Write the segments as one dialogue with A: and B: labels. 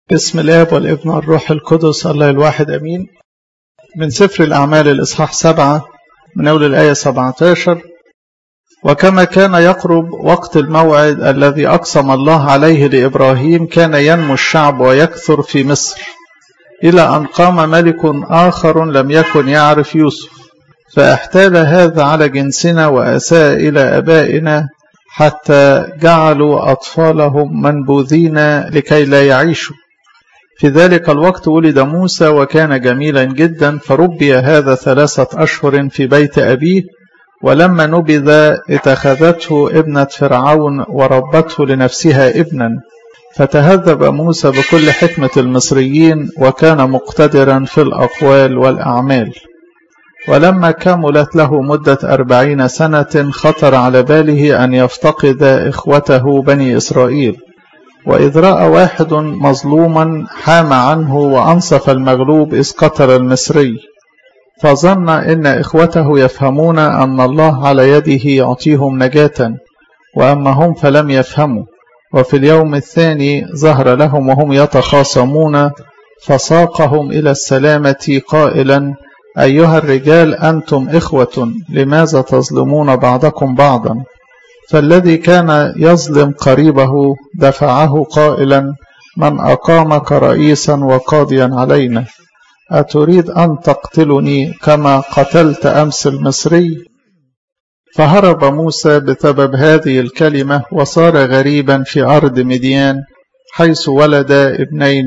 A: بسم الاب والابن والروح القدس الله الواحد امين من سفر الاعمال الاصحاح سبعة من اول الايه 17 وكما كان يقرب وقت الموعد الذي اقسم الله عليه لابراهيم كان ينمو الشعب ويكثر في مصر الى ان قام ملك اخر لم يكن يعرف يوسف فاحتال هذا على جنسنا واساء الى ابائنا حتى جعلوا اطفالهم منبوذين لكي لا يعيشوا في ذلك الوقت ولد موسى وكان جميلا جدا فربي هذا ثلاثة أشهر في بيت أبيه ولما نبذ اتخذته ابنة فرعون وربته لنفسها ابنا فتهذب موسى بكل حكمة المصريين وكان مقتدرا في الأقوال والأعمال ولما كملت له مدة أربعين سنة خطر على باله أن يفتقد إخوته بني إسرائيل وإذ رأى واحد مظلوما حام عنه وأنصف المغلوب إذ قتل المصري فظن إن إخوته يفهمون أن الله على يده يعطيهم نجاة وأما هم فلم يفهموا وفي اليوم الثاني ظهر لهم وهم يتخاصمون فساقهم إلى السلامة قائلا أيها الرجال أنتم إخوة لماذا تظلمون بعضكم بعضا فالذي كان يظلم قريبه دفعه قائلا من أقامك رئيسا وقاضيا علينا أتريد أن تقتلني كما قتلت أمس المصري فهرب موسى بسبب هذه الكلمة وصار غريبا في أرض مديان حيث ولد ابنين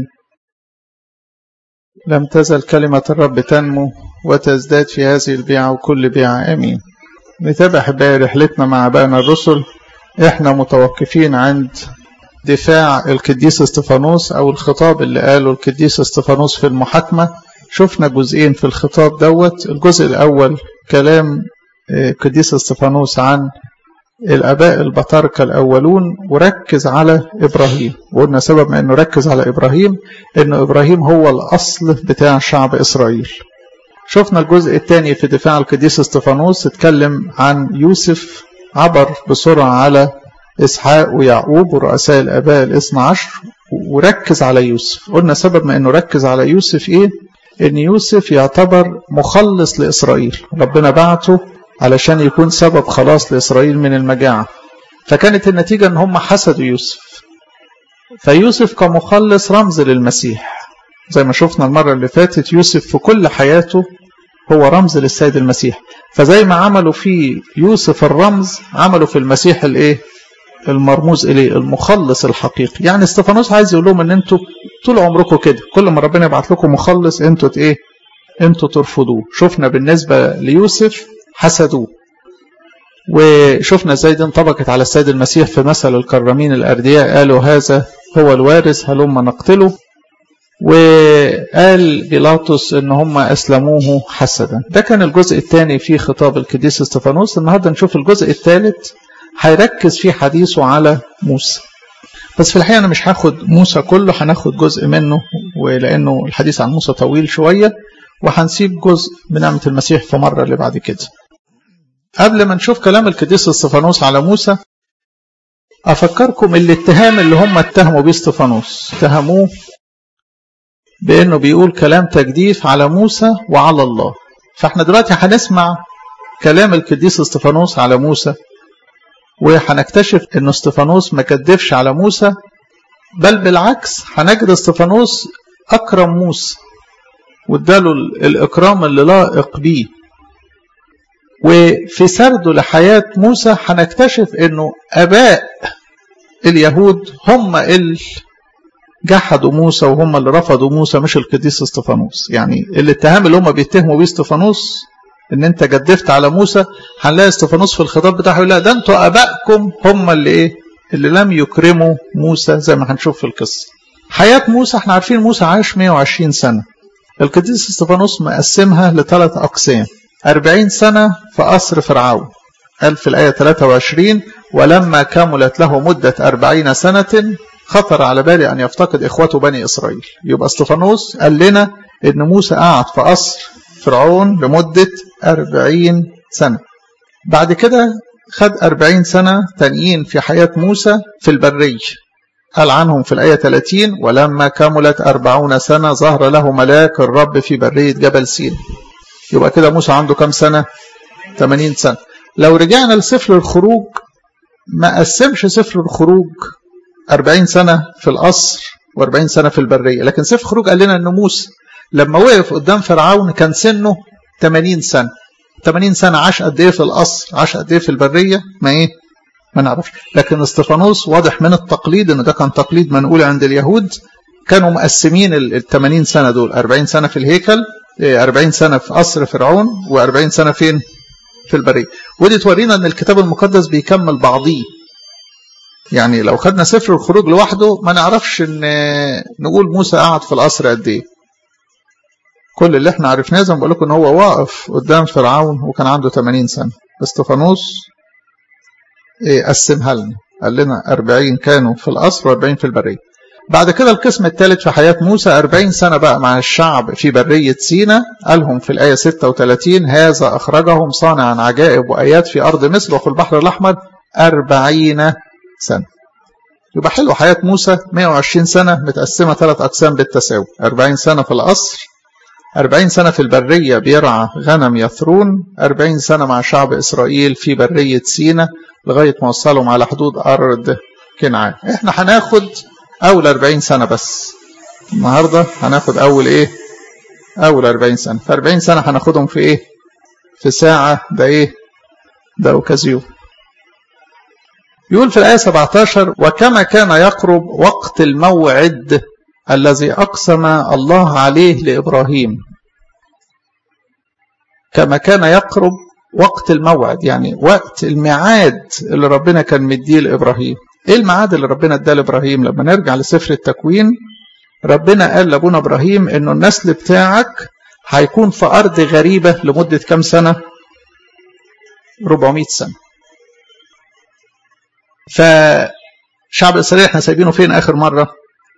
A: لم تزل كلمة الرب تنمو وتزداد في هذه البيعة وكل بيعة أمين نتابع حبايا رحلتنا مع باقنا الرسل احنا متوقفين عند دفاع القديس استفانوس او الخطاب اللي قاله القديس استفانوس في المحاكمة شفنا جزئين في الخطاب دوت الجزء الاول كلام القديس استفانوس عن الاباء البطاركة الاولون وركز على ابراهيم وقلنا سبب ما انه ركز على ابراهيم انه ابراهيم هو الاصل بتاع شعب اسرائيل شفنا الجزء الثاني في دفاع القديس استفانوس اتكلم عن يوسف عبر بسرعة على إسحاق ويعقوب ورؤساء الآباء الاثنى عشر وركز على يوسف قلنا سبب ما أنه ركز على يوسف إيه أن يوسف يعتبر مخلص لإسرائيل ربنا بعته علشان يكون سبب خلاص لإسرائيل من المجاعة فكانت النتيجة أن هم حسدوا يوسف فيوسف كمخلص رمز للمسيح زي ما شفنا المرة اللي فاتت يوسف في كل حياته هو رمز للسيد المسيح فزي ما عملوا في يوسف الرمز عملوا في المسيح الايه المرموز اليه المخلص الحقيقي يعني استفانوس عايز يقول لهم ان انتوا طول عمركم كده كل ما ربنا يبعت لكم مخلص انتوا ايه انتوا ترفضوه شفنا بالنسبة ليوسف حسدوه وشفنا ازاي دي انطبقت على السيد المسيح في مثل الكرامين الاردياء قالوا هذا هو الوارث هلما نقتله وقال بيلاطس ان هم اسلموه حسدا ده كان الجزء الثاني في خطاب القديس استفانوس النهارده نشوف الجزء الثالث هيركز فيه حديثه على موسى بس في الحقيقه انا مش هاخد موسى كله هناخد جزء منه ولانه الحديث عن موسى طويل شويه وهنسيب جزء بنعمه المسيح في مره اللي بعد كده قبل ما نشوف كلام القديس استفانوس على موسى افكركم الاتهام اللي هم اتهموا بيه استفانوس اتهموه بانه بيقول كلام تجديف على موسى وعلى الله فاحنا دلوقتي هنسمع كلام القديس استفانوس على موسى وهنكتشف انه استفانوس ما كدفش على موسى بل بالعكس هنجد استفانوس اكرم موسى واداله الاكرام اللي لائق بيه وفي سرده لحياة موسى هنكتشف انه اباء اليهود هم اللي جحدوا موسى وهم اللي رفضوا موسى مش القديس استفانوس يعني الاتهام اللي هم بيتهموا بيه استفانوس ان انت جدفت على موسى هنلاقي استفانوس في الخطاب بتاعه يقول لا ده انتوا ابائكم هم اللي ايه اللي لم يكرموا موسى زي ما هنشوف في القصه حياه موسى احنا عارفين موسى عاش 120 سنه القديس استفانوس مقسمها لثلاث اقسام 40 سنه في قصر فرعون قال في الايه 23 ولما كملت له مده 40 سنه خطر على بالي أن يفتقد إخوته بني إسرائيل يبقى استفانوس قال لنا إن موسى قعد في قصر فرعون لمدة أربعين سنة بعد كده خد أربعين سنة تانيين في حياة موسى في البرية قال عنهم في الآية 30 ولما كملت أربعون سنة ظهر له ملاك الرب في برية جبل سين يبقى كده موسى عنده كم سنة 80 سنة لو رجعنا لسفر الخروج ما قسمش سفر الخروج 40 سنة في القصر و40 سنة في البرية لكن سفر الخروج قال لنا أن موسى لما وقف قدام فرعون كان سنه 80 سنة 80 سنة عاش قد إيه في القصر عاش قد إيه في البرية ما إيه ما نعرفش لكن استفانوس واضح من التقليد أنه ده كان تقليد منقول عند اليهود كانوا مقسمين ال 80 سنة دول 40 سنة في الهيكل 40 سنة في قصر فرعون و40 سنة فين في البرية ودي تورينا ان الكتاب المقدس بيكمل بعضيه يعني لو خدنا سفر الخروج لوحده ما نعرفش ان نقول موسى قعد في القصر قد ايه كل اللي احنا عرفناه زي ما بقول لكم ان هو واقف قدام فرعون وكان عنده 80 سنه استفانوس ايه قسمها لنا قال لنا 40 كانوا في القصر و40 في البريه بعد كده القسم الثالث في حياة موسى 40 سنة بقى مع الشعب في برية سينا قالهم في الآية 36 هذا أخرجهم صانعا عجائب وآيات في أرض مصر وفي البحر الأحمر 40 سنة يبقى حلو حياة موسى 120 سنة متقسمة ثلاث أقسام بالتساوي 40 سنة في القصر 40 سنة في البرية بيرعى غنم يثرون 40 سنة مع شعب إسرائيل في برية سينا لغاية ما وصلهم على حدود أرض كنعان احنا هناخد أول 40 سنة بس النهاردة هناخد أول إيه أول 40 سنة ف 40 سنة هناخدهم في إيه في ساعة ده إيه ده أوكازيون يقول في الآية 17 وكما كان يقرب وقت الموعد الذي أقسم الله عليه لإبراهيم كما كان يقرب وقت الموعد يعني وقت الميعاد اللي ربنا كان مديه لإبراهيم ايه الميعاد اللي ربنا اداه لابراهيم لما نرجع لسفر التكوين ربنا قال لابونا ابراهيم انه النسل بتاعك هيكون في ارض غريبه لمده كام سنه 400 سنه فشعب اسرائيل احنا سايبينه فين اخر مره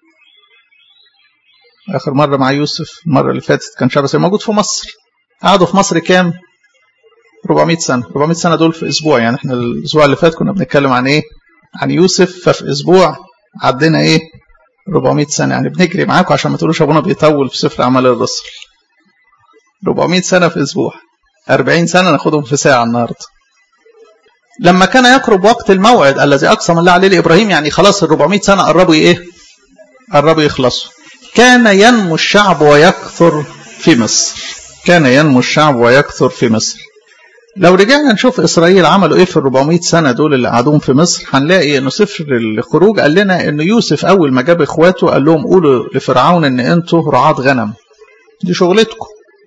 A: اخر مره مع يوسف المره اللي فاتت كان شعب اسرائيل موجود في مصر قعدوا في مصر كام 400 سنه 400 سنه دول في اسبوع يعني احنا الاسبوع اللي فات كنا بنتكلم عن ايه عن يوسف ففي اسبوع عدينا ايه 400 سنه يعني بنجري معاكم عشان ما تقولوش ابونا بيطول في سفر اعمال الرسل 400 سنه في اسبوع 40 سنه ناخدهم في ساعه النهارده لما كان يقرب وقت الموعد الذي اقسم الله عليه لابراهيم يعني خلاص ال 400 سنه قربوا ايه قربوا يخلصوا كان ينمو الشعب ويكثر في مصر كان ينمو الشعب ويكثر في مصر لو رجعنا نشوف اسرائيل عملوا ايه في ال 400 سنه دول اللي قعدوهم في مصر هنلاقي انه سفر الخروج قال لنا ان يوسف اول ما جاب اخواته قال لهم قولوا لفرعون ان انتوا رعاة غنم دي شغلتكم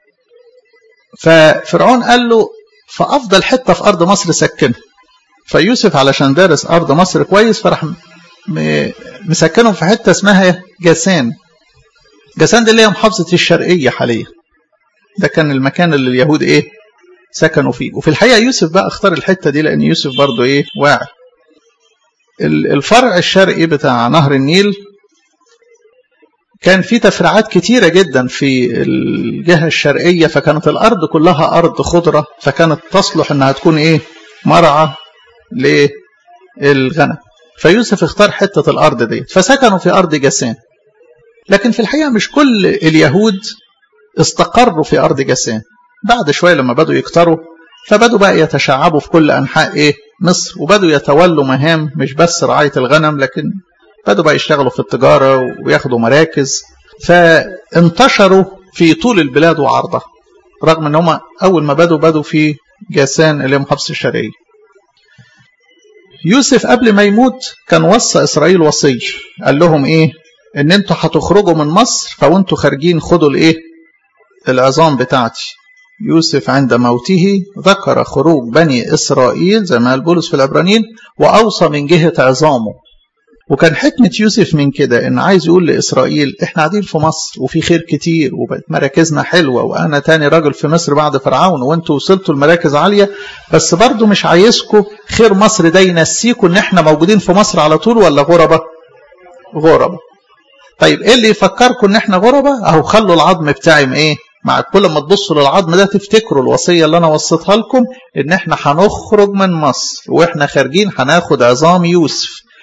A: ففرعون قال له في افضل حته في ارض مصر سكنه فيوسف علشان دارس ارض مصر كويس فراح مسكنهم في حته اسمها جاسان جاسان دي اللي هي محافظه الشرقيه حاليا ده كان المكان اللي اليهود ايه سكنوا فيه وفي الحقيقة يوسف بقى اختار الحتة دي لأن يوسف برضو إيه واعي الفرع الشرقي بتاع نهر النيل كان في تفريعات كتيرة جدا في الجهة الشرقية فكانت الأرض كلها أرض خضرة فكانت تصلح إنها تكون إيه مرعى للغنم فيوسف اختار حتة الأرض دي فسكنوا في أرض جسان لكن في الحقيقة مش كل اليهود استقروا في أرض جسان بعد شوية لما بدوا يكتروا فبدوا بقى يتشعبوا في كل أنحاء إيه مصر وبدوا يتولوا مهام مش بس رعاية الغنم لكن بدوا بقى يشتغلوا في التجارة وياخدوا مراكز فانتشروا في طول البلاد وعرضها رغم ان هم اول ما بدوا بدوا في جاسان اللي هي محافظه الشرقيه يوسف قبل ما يموت كان وصى اسرائيل وصيه قال لهم ايه ان انتوا هتخرجوا من مصر فوانتوا خارجين خدوا الايه العظام بتاعتي يوسف عند موته ذكر خروج بني إسرائيل زي ما قال بولس في العبرانيين وأوصى من جهة عظامه وكان حكمة يوسف من كده إن عايز يقول لإسرائيل إحنا قاعدين في مصر وفي خير كتير وبقت مراكزنا حلوة وأنا تاني راجل في مصر بعد فرعون وأنتوا وصلتوا لمراكز عالية بس برضو مش عايزكم خير مصر ده ينسيكم إن إحنا موجودين في مصر على طول ولا غربة؟ غربة. طيب إيه اللي يفكركم إن إحنا غربة؟ أهو خلوا العظم بتاعي إيه؟ مع كل ما تبصوا للعظم ده تفتكروا الوصية اللي أنا وصيتها لكم إن إحنا هنخرج من مصر وإحنا خارجين هناخد عظام يوسف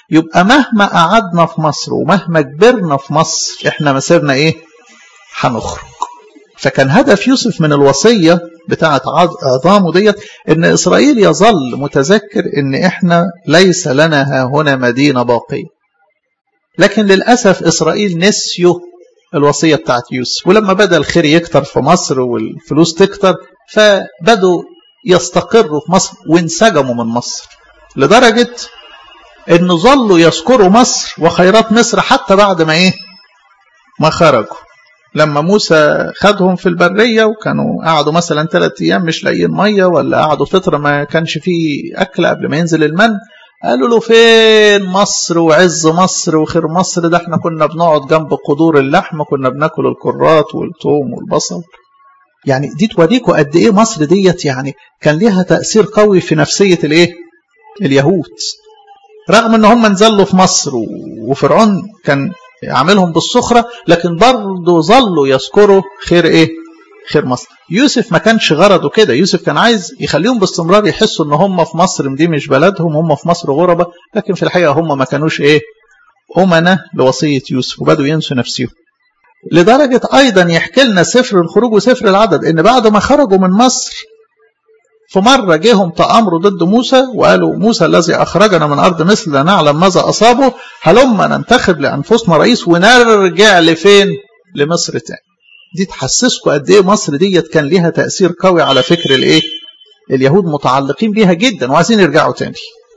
A: يبقى مهما قعدنا في مصر ومهما كبرنا في مصر احنا مسيرنا ايه هنخرج فكان هدف يوسف من الوصية بتاعة عظامه ديت ان اسرائيل يظل متذكر ان احنا ليس لنا ها هنا مدينة باقية لكن للأسف اسرائيل نسيوا الوصية بتاعت يوسف ولما بدأ الخير يكتر في مصر والفلوس تكتر فبدوا يستقروا في مصر وانسجموا من مصر لدرجة ان ظلوا يذكروا مصر وخيرات مصر حتى بعد ما ايه ما خرجوا لما موسى خدهم في البرية وكانوا قعدوا مثلا ثلاثة أيام مش لاقيين مية ولا قعدوا فترة ما كانش فيه أكل قبل ما ينزل المن قالوا له فين مصر وعز مصر وخير مصر ده احنا كنا بنقعد جنب قدور اللحم كنا بناكل الكرات والثوم والبصل يعني دي توريكوا قد ايه مصر ديت يعني كان ليها تأثير قوي في نفسية الايه اليهود رغم ان هم نزلوا في مصر وفرعون كان عاملهم بالسخرة لكن برضه ظلوا يذكروا خير ايه خير مصر يوسف ما كانش غرضه كده يوسف كان عايز يخليهم باستمرار يحسوا ان هم في مصر دي مش بلدهم هم في مصر غربة لكن في الحقيقة هم ما كانوش ايه أمنة لوصية يوسف وبدوا ينسوا نفسهم لدرجة أيضا يحكي لنا سفر الخروج وسفر العدد إن بعد ما خرجوا من مصر في مرة جيهم تأمروا ضد موسى وقالوا موسى الذي أخرجنا من أرض مصر لا نعلم ماذا أصابه هلما ننتخب لأنفسنا رئيس ونرجع لفين لمصر تاني دي تحسسكم قد ايه مصر ديت كان ليها تأثير قوي على فكر الايه اليهود متعلقين بيها جدا وعايزين يرجعوا تاني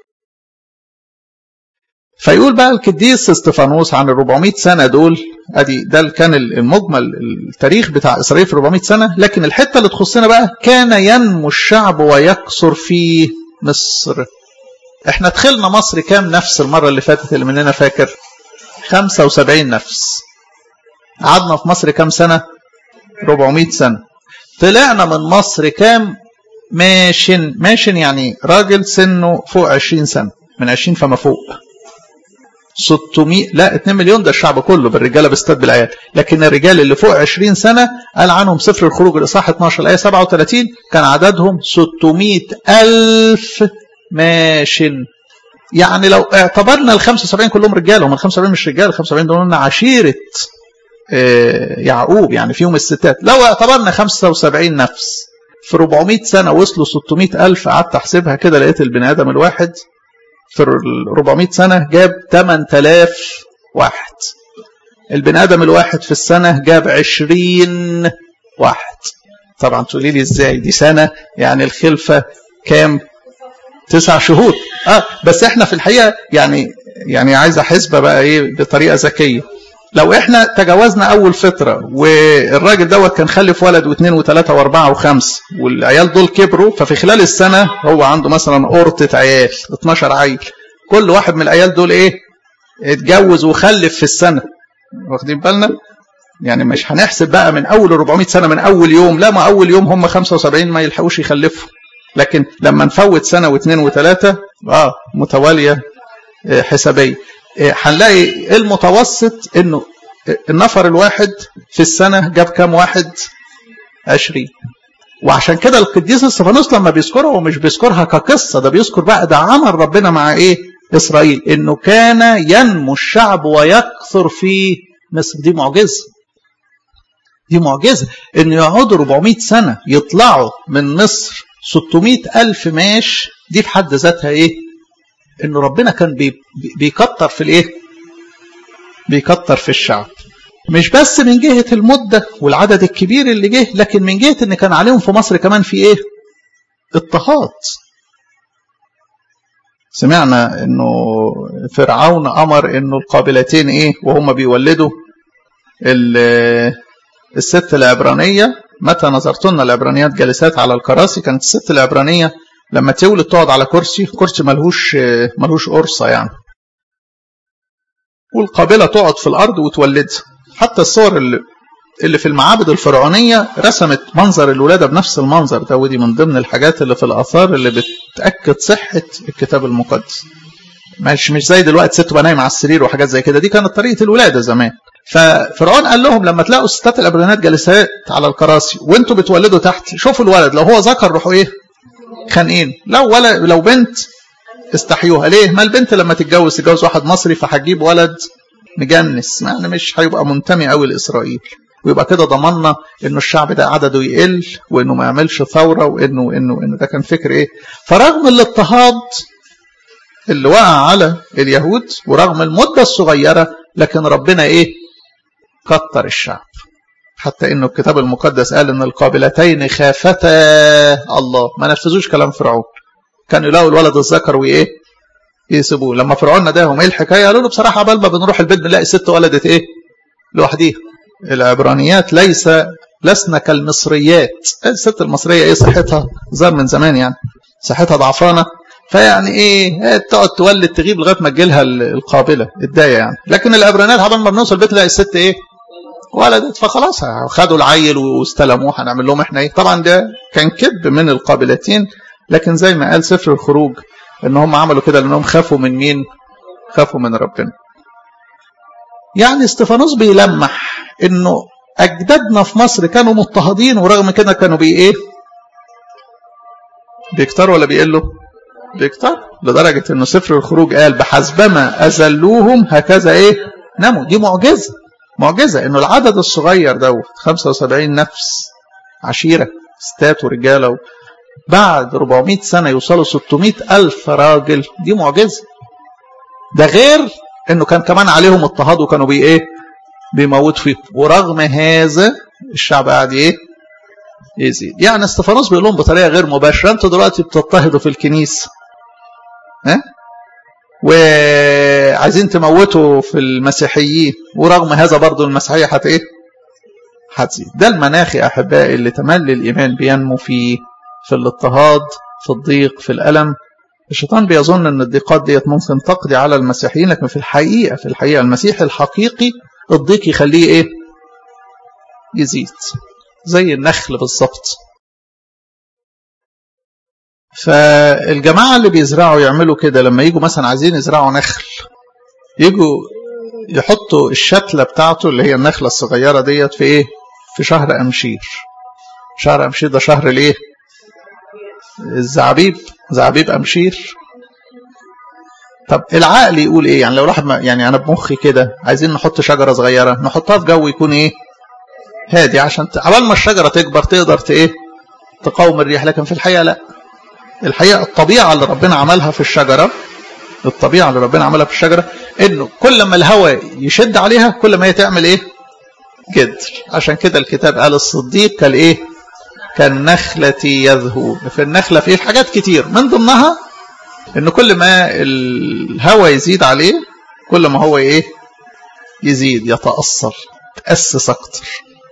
A: فيقول بقى القديس استفانوس عن ال 400 سنة دول ادي ده كان المجمل التاريخ بتاع اسرائيل في 400 سنة لكن الحتة اللي تخصنا بقى كان ينمو الشعب ويكثر في مصر احنا دخلنا مصر كام نفس المرة اللي فاتت اللي مننا فاكر 75 نفس قعدنا في مصر كام سنة 400 سنة طلعنا من مصر كام ماشن ماشن يعني راجل سنه فوق 20 سنة من 20 فما فوق 600 لا 2 مليون ده الشعب كله بالرجاله باستاد بالعيال لكن الرجال اللي فوق 20 سنه قال عنهم سفر الخروج الاصحاح 12 الايه 37 كان عددهم 600 الف ماشن يعني لو اعتبرنا ال 75 كلهم رجاله هم ال 75 مش رجاله ال 75 دول عشيره يعقوب يعني فيهم الستات لو اعتبرنا 75 نفس في 400 سنة وصلوا 600 ألف قعدت أحسبها كده لقيت البني آدم الواحد في 400 سنة جاب 8000 واحد البني آدم الواحد في السنة جاب 20 واحد طبعا تقولي لي ازاي دي سنة يعني الخلفة كام تسع شهور اه بس احنا في الحقيقة يعني يعني عايزة حسبة بقى ايه بطريقة ذكية لو احنا تجاوزنا اول فترة والراجل دوت كان خلف ولد واثنين وثلاثة واربعة وخمسة والعيال دول كبروا ففي خلال السنة هو عنده مثلا قرطة عيال 12 عيل كل واحد من العيال دول ايه اتجوز وخلف في السنة واخدين بالنا يعني مش هنحسب بقى من اول 400 سنة من اول يوم لا ما اول يوم هم 75 ما يلحقوش يخلفوا لكن لما نفوت سنة واثنين وثلاثة اه متوالية حسابية هنلاقي المتوسط انه النفر الواحد في السنة جاب كام واحد عشرين وعشان كده القديس استفانوس لما بيذكرها هو مش بيذكرها كقصة ده بيذكر بقى ده عمل ربنا مع ايه اسرائيل انه كان ينمو الشعب ويكثر في مصر دي معجزة دي معجزة انه يقعدوا 400 سنة يطلعوا من مصر 600 ألف ماش دي في حد ذاتها ايه انه ربنا كان بي بيكتر في الايه بيكتر في الشعب مش بس من جهة المدة والعدد الكبير اللي جه لكن من جهة ان كان عليهم في مصر كمان في ايه اضطهاد سمعنا انه فرعون امر انه القابلتين ايه وهم بيولدوا الست العبرانية متى نظرتن العبرانيات جالسات على الكراسي كانت الست العبرانية لما تولد تقعد على كرسي كرسي ملهوش ملهوش قرصة يعني والقابلة تقعد في الأرض وتولدها حتى الصور اللي اللي في المعابد الفرعونية رسمت منظر الولادة بنفس المنظر ده ودي من ضمن الحاجات اللي في الآثار اللي بتأكد صحة الكتاب المقدس مش مش زي دلوقتي ست تبقى نايمة على السرير وحاجات زي كده دي كانت طريقة الولادة زمان ففرعون قال لهم لما تلاقوا الستات العبرانيات جالسات على الكراسي وانتوا بتولدوا تحت شوفوا الولد لو هو ذكر روحوا ايه خانقين لو ولا لو بنت استحيوها ليه ما البنت لما تتجوز تتجوز واحد مصري فهتجيب ولد مجنس يعني مش هيبقى منتمي قوي لاسرائيل ويبقى كده ضمننا انه الشعب ده عدده يقل وانه ما يعملش ثوره وانه انه انه ده كان فكر ايه فرغم الاضطهاد اللي وقع على اليهود ورغم المده الصغيره لكن ربنا ايه كتر الشعب حتى انه الكتاب المقدس قال ان القابلتين خافتا الله ما نفذوش كلام فرعون كانوا يلاقوا الولد الذكر وايه يسيبوه لما فرعون نداهم ايه الحكايه قالوا له بصراحه قبل ما بنروح البيت بنلاقي ست ولدت ايه لوحديها العبرانيات ليس لسنا كالمصريات الست المصريه ايه صحتها ظهر من زمان يعني صحتها ضعفانه فيعني ايه تقعد تولد تغيب لغايه ما تجيلها القابله الدايه يعني لكن العبرانيات قبل ما بنوصل البيت نلاقي الست ايه ولدت فخلاص خدوا العيل واستلموه هنعمل لهم احنا ايه طبعا ده كان كذب من القابلتين لكن زي ما قال سفر الخروج ان هم عملوا كده لانهم خافوا من مين خافوا من ربنا يعني استفانوس بيلمح انه اجدادنا في مصر كانوا مضطهدين ورغم كده كانوا بي ايه بيكتروا ولا بيقلوا بيكتر لدرجة انه سفر الخروج قال بحسبما اذلوهم هكذا ايه نموا دي معجزة معجزة انه العدد الصغير دوت 75 نفس عشيرة ستات ورجالة بعد 400 سنة يوصلوا 600 ألف راجل دي معجزة ده غير انه كان كمان عليهم اضطهاد وكانوا بي ايه بيموت فيهم ورغم هذا الشعب قاعد ايه يزيد يعني استفانوس بيقول لهم بطريقه غير مباشره انتوا دلوقتي بتضطهدوا في الكنيسه ها وعايزين تموتوا في المسيحيين ورغم هذا برضو المسيحيه هت ايه هتزيد ده المناخ يا احبائي اللي تملي الايمان بينمو فيه في الاضطهاد في الضيق في الالم الشيطان بيظن ان الضيقات ديت ممكن تقضي على المسيحيين لكن في الحقيقه في الحقيقه المسيح الحقيقي الضيق يخليه ايه يزيد زي النخل بالظبط فالجماعه اللي بيزرعوا يعملوا كده لما يجوا مثلا عايزين يزرعوا نخل يجوا يحطوا الشتله بتاعته اللي هي النخله الصغيره ديت في ايه في شهر امشير شهر امشير ده شهر الايه الزعبيب زعبيب امشير طب العقل يقول ايه يعني لو واحد يعني انا بمخي كده عايزين نحط شجره صغيره نحطها في جو يكون ايه هادي عشان عبال ما الشجره تكبر تقدر ايه تقاوم الريح لكن في الحقيقه لا الحقيقه الطبيعه اللي ربنا عملها في الشجره الطبيعه اللي ربنا عملها في الشجره انه كل ما الهواء يشد عليها كل ما هي تعمل ايه جدر عشان كده الكتاب قال الصديق كالايه كالنخلة يذهو في النخلة فيه حاجات كتير من ضمنها ان كل ما الهواء يزيد عليه كل ما هو ايه يزيد يتأثر تأسس اكتر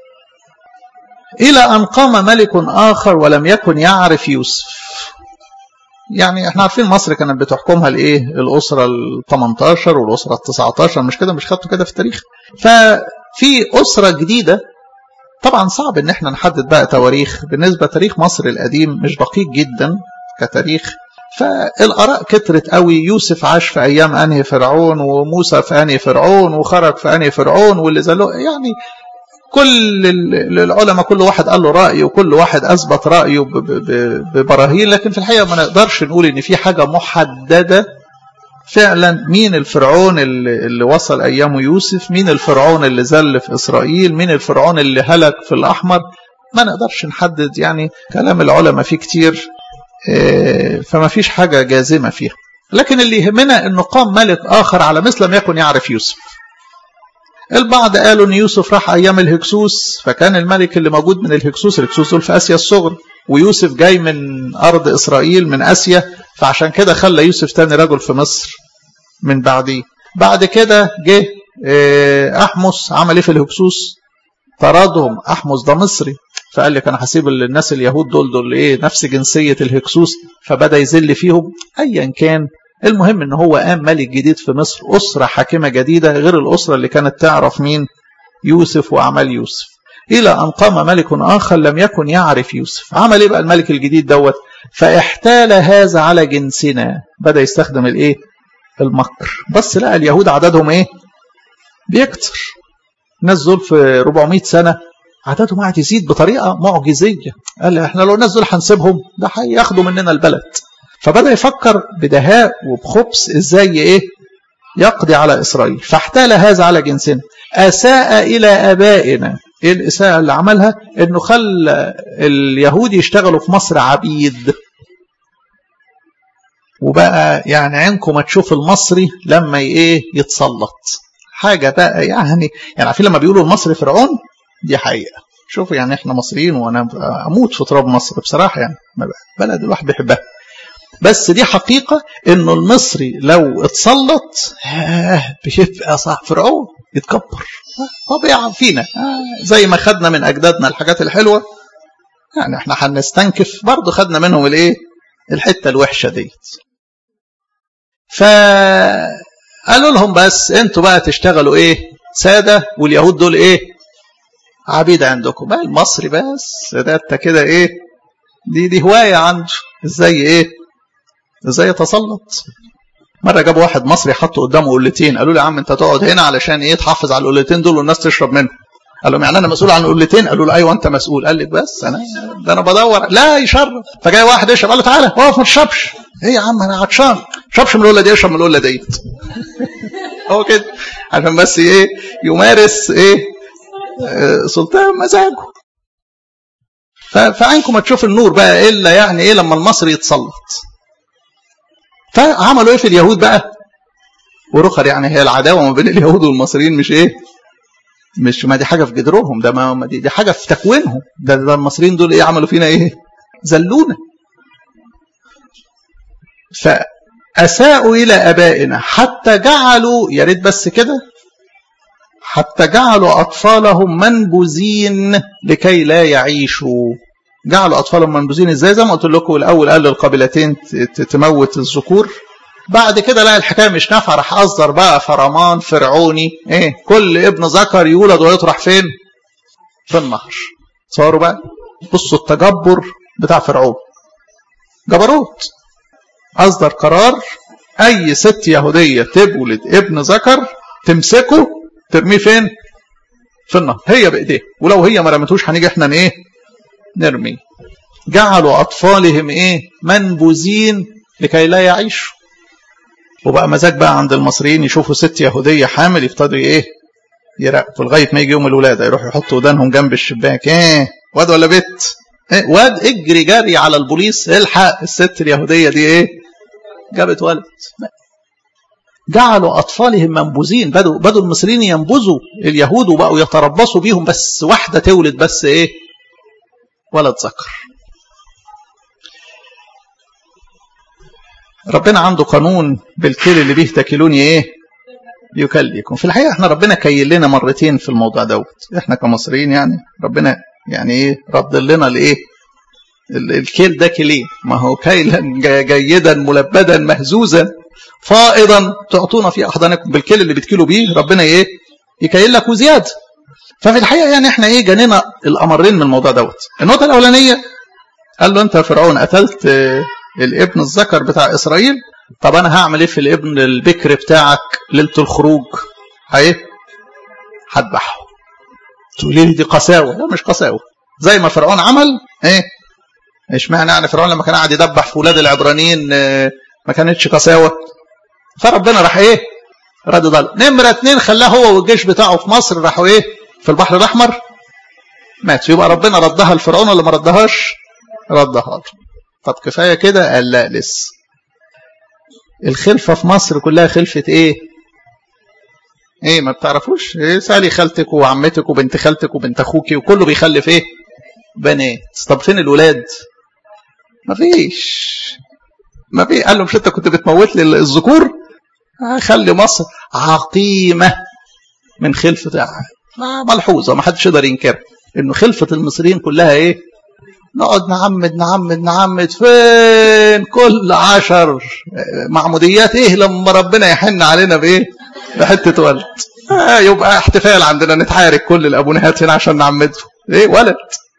A: الى ان قام ملك اخر ولم يكن يعرف يوسف يعني احنا عارفين مصر كانت بتحكمها الايه الاسره ال 18 والاسره ال 19 مش كده مش خدتوا كده في التاريخ ففي اسره جديده طبعا صعب ان احنا نحدد بقى تواريخ بالنسبه تاريخ مصر القديم مش دقيق جدا كتاريخ فالاراء كترت قوي يوسف عاش في ايام انهي فرعون وموسى في انهي فرعون وخرج في انهي فرعون واللي زلوا يعني كل العلماء كل واحد قال له راي وكل واحد اثبت رايه ببراهين لكن في الحقيقه ما نقدرش نقول ان في حاجه محدده فعلا مين الفرعون اللي, اللي وصل ايامه يوسف مين الفرعون اللي زل في اسرائيل مين الفرعون اللي هلك في الاحمر ما نقدرش نحدد يعني كلام العلماء فيه كتير فما فيش حاجه جازمه فيها لكن اللي يهمنا انه قام ملك اخر على مثل لم يكن يعرف يوسف البعض قالوا ان يوسف راح ايام الهكسوس فكان الملك اللي موجود من الهكسوس الهكسوس دول في اسيا الصغرى ويوسف جاي من ارض اسرائيل من اسيا فعشان كده خلى يوسف تاني رجل في مصر من بعديه بعد كده جه احمس عمل ايه في الهكسوس طردهم احمس ده مصري فقال لك انا هسيب الناس اليهود دول دول ايه نفس جنسيه الهكسوس فبدا يذل فيهم ايا كان المهم ان هو قام ملك جديد في مصر اسره حاكمه جديده غير الاسره اللي كانت تعرف مين يوسف واعمال يوسف الى ان قام ملك اخر لم يكن يعرف يوسف عمل ايه بقى الملك الجديد دوت فاحتال هذا على جنسنا بدا يستخدم الايه المكر بس لقى اليهود عددهم ايه بيكتر الناس دول في 400 سنه عددهم قاعد يزيد بطريقه معجزيه قال احنا لو الناس دول هنسيبهم ده هياخدوا مننا البلد فبدأ يفكر بدهاء وبخبث ازاي ايه يقضي على إسرائيل فاحتال هذا على جنسنا أساء إلى أبائنا إيه الإساءة اللي عملها إنه خلى اليهود يشتغلوا في مصر عبيد وبقى يعني عينكم ما تشوف المصري لما ايه يتسلط حاجة بقى يعني يعني عارفين لما بيقولوا المصري فرعون دي حقيقة شوفوا يعني احنا مصريين وانا اموت في تراب مصر بصراحة يعني بلد الواحد بيحبها بس دي حقيقة انه المصري لو اتسلط بيبقى صح فرعون يتكبر طبيعة فينا زي ما خدنا من اجدادنا الحاجات الحلوة يعني احنا هنستنكف برضه خدنا منهم الايه الحتة الوحشة ديت فقالوا لهم بس انتوا بقى تشتغلوا ايه سادة واليهود دول ايه عبيد عندكم بقى المصري بس ده انت كده ايه دي دي هواية عنده ازاي ايه ازاي يتسلط مرة جابوا واحد مصري حطوا قدامه قلتين قالوا له يا عم انت تقعد هنا علشان ايه تحافظ على القلتين دول والناس تشرب منهم قال لهم يعني انا مسؤول عن القلتين قالوا له ايوه انت مسؤول قال لك بس انا ده انا بدور لا يشرب فجاي واحد يشرب قال له تعالى اقف ما تشربش ايه يا عم انا عطشان شربش من القله دي اشرب من القله ديت هو كده عشان بس ايه يمارس ايه سلطان مزاجه فعينكم ما تشوف النور بقى الا يعني ايه لما المصري يتسلط فعملوا ايه في اليهود بقى ورخر يعني هي العداوه ما بين اليهود والمصريين مش ايه مش ما دي حاجه في جدرهم ده ما دي, دي حاجه في تكوينهم ده, ده المصريين دول ايه عملوا فينا ايه زلونا فاساءوا الى ابائنا حتى جعلوا يا ريت بس كده حتى جعلوا اطفالهم منبوذين لكي لا يعيشوا جعلوا اطفالهم منبوذين ازاي زي ما قلت لكم الاول قال للقبيلتين تموت الذكور بعد كده لقى الحكايه مش نافعه راح اصدر بقى فرمان فرعوني ايه كل ابن ذكر يولد ويطرح فين في النهر تصوروا بقى بصوا التجبر بتاع فرعون جبروت اصدر قرار اي ست يهوديه تولد ابن ذكر تمسكه ترميه فين في النهر هي بايديها ولو هي ما رمتوش هنيجي احنا ايه نرميه جعلوا اطفالهم ايه منبوذين لكي لا يعيشوا وبقى مزاج بقى عند المصريين يشوفوا ست يهوديه حامل يفضلوا ايه يراقبوا لغايه ما يجي يوم الولاده يروحوا يحطوا ودانهم جنب الشباك ايه واد ولا بنت إيه واد اجري جري على البوليس الحق الست اليهوديه دي ايه جابت ولد جعلوا اطفالهم منبوذين بدوا بدوا المصريين ينبذوا اليهود وبقوا يتربصوا بيهم بس واحده تولد بس ايه ولد ذكر ربنا عنده قانون بالكيل اللي بيه تاكلوني ايه يكلكم في الحقيقه احنا ربنا كيل لنا مرتين في الموضوع دوت احنا كمصريين يعني ربنا يعني ايه رد لنا الايه الكيل ده كيلين ما هو كيلا جيدا ملبدا مهزوزا فائضا تعطونا في احضانكم بالكيل اللي بتكيلوا بيه ربنا ايه يكيل لك وزياده ففي الحقيقه يعني احنا ايه جانينا الامرين من الموضوع دوت النقطه الاولانيه قال له انت يا فرعون قتلت الابن الذكر بتاع اسرائيل طب انا هعمل ايه في الابن البكر بتاعك ليله الخروج ايه هذبحه تقولي لي دي قساوه لا مش قساوه زي ما فرعون عمل ايه اشمعنى يعني فرعون لما كان قاعد يدبح في ولاد العبرانيين ما كانتش قساوه فربنا راح ايه رد ضل نمره اتنين خلاه هو والجيش بتاعه في مصر راحوا ايه في البحر الاحمر ماتوا يبقى ربنا ردها لفرعون ولا ما ردهاش ردها له طب كفايه كده قال لا لسه الخلفه في مصر كلها خلفه ايه ايه ما بتعرفوش ايه سالي خالتك وعمتك وبنت خالتك وبنت اخوكي وكله بيخلف ايه بنات طب فين الولاد ما فيش ما في قال له مش انت كنت بتموت لي الذكور خلي مصر عقيمه من خلفه ملحوظه ما حدش يقدر ينكرها انه خلفه المصريين كلها ايه نقعد نعمد نعمد نعمد فين كل عشر معموديات ايه لما ربنا يحن علينا بايه بحته ولد آه يبقى احتفال عندنا نتعارك كل الابونات هنا عشان نعمده ايه ولد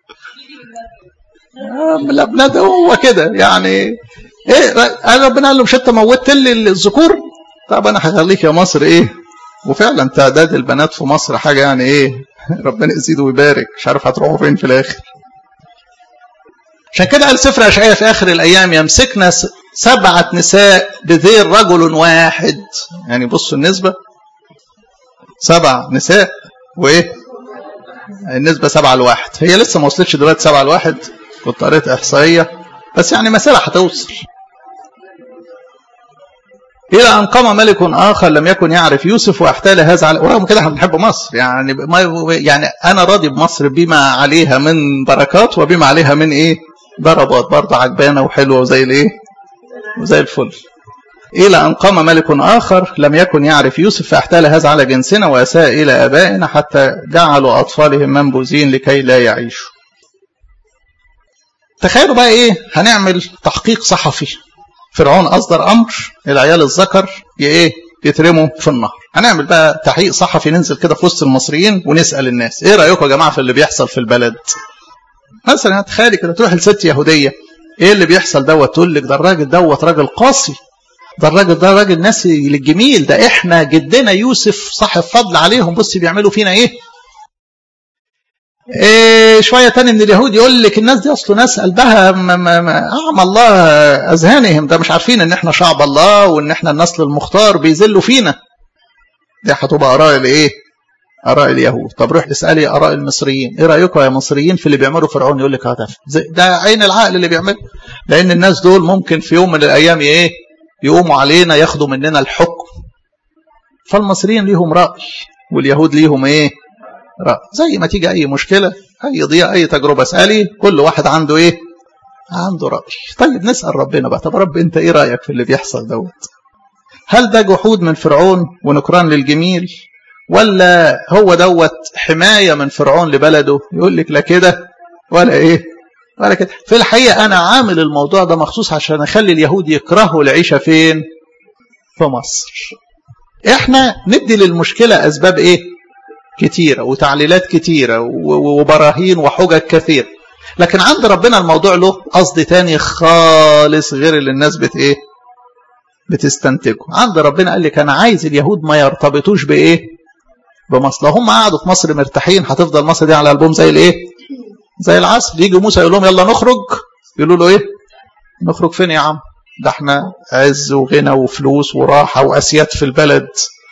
A: آه الابناء هو كده يعني ايه ربنا قال له مش انت موتت لي الذكور طب انا هخليك يا مصر ايه وفعلا تعداد البنات في مصر حاجه يعني ايه ربنا يزيد ويبارك مش عارف هتروحوا فين في الاخر عشان كده قال سفر اشعياء في اخر الايام يمسكنا سبعه نساء بذير رجل واحد يعني بصوا النسبه سبع نساء وايه النسبه سبعه لواحد هي لسه ما وصلتش دلوقتي سبعه لواحد كنت قريت احصائيه بس يعني مسألة هتوصل إلى أن قام ملك آخر لم يكن يعرف يوسف واحتال هذا على ورغم كده احنا بنحب مصر يعني ما يعني أنا راضي بمصر بما عليها من بركات وبما عليها من إيه ضربات برضه عجبانة وحلوة وزي الإيه وزي الفل إلى أن قام ملك آخر لم يكن يعرف يوسف فاحتال هذا على جنسنا وأساء إلى آبائنا حتى جعلوا أطفالهم منبوذين لكي لا يعيشوا تخيلوا بقى ايه هنعمل تحقيق صحفي فرعون اصدر امر العيال الذكر ايه يترموا في النهر هنعمل بقى تحقيق صحفي ننزل كده في وسط المصريين ونسال الناس ايه رايكم يا جماعه في اللي بيحصل في البلد مثلا تخيلي كده تروح لست يهوديه ايه اللي بيحصل دوت تقول لك ده الراجل دوت راجل قاسي ده الراجل ده راجل ناسي للجميل ده احنا جدنا يوسف صاحب فضل عليهم بص بيعملوا فينا ايه إيه شوية تاني من اليهود يقول لك الناس دي أصله ناس قلبها أعمى الله أذهانهم ده مش عارفين إن إحنا شعب الله وإن إحنا النسل المختار بيذلوا فينا دي هتبقى آراء الإيه؟ آراء اليهود طب روح اسألي آراء المصريين إيه رأيكم يا مصريين في اللي بيعملوا فرعون يقول لك هتف ده عين العقل اللي بيعمله لأن الناس دول ممكن في يوم من الأيام إيه؟ يقوموا علينا ياخدوا مننا الحكم فالمصريين ليهم رأي واليهود ليهم إيه؟ رأي زي ما تيجي أي مشكلة أي ضياء أي تجربة اسألي كل واحد عنده إيه عنده رأي طيب نسأل ربنا بقى طب رب أنت إيه رأيك في اللي بيحصل دوت هل ده جحود من فرعون ونكران للجميل ولا هو دوت حماية من فرعون لبلده يقول لك لا كده ولا إيه ولا كده في الحقيقة أنا عامل الموضوع ده مخصوص عشان أخلي اليهود يكرهوا العيشة فين في مصر احنا ندي للمشكلة أسباب إيه كتيرة وتعليلات كتيرة وبراهين وحجج كثيرة لكن عند ربنا الموضوع له قصد تاني خالص غير اللي الناس بت ايه بتستنتجه عند ربنا قال لك انا عايز اليهود ما يرتبطوش بايه بمصر لو هم قعدوا في مصر مرتاحين هتفضل مصر دي على قلبهم زي الايه زي العسل يجي موسى يقول لهم يلا نخرج يقولوا له ايه نخرج فين يا عم ده احنا عز وغنى وفلوس وراحه واسياد في البلد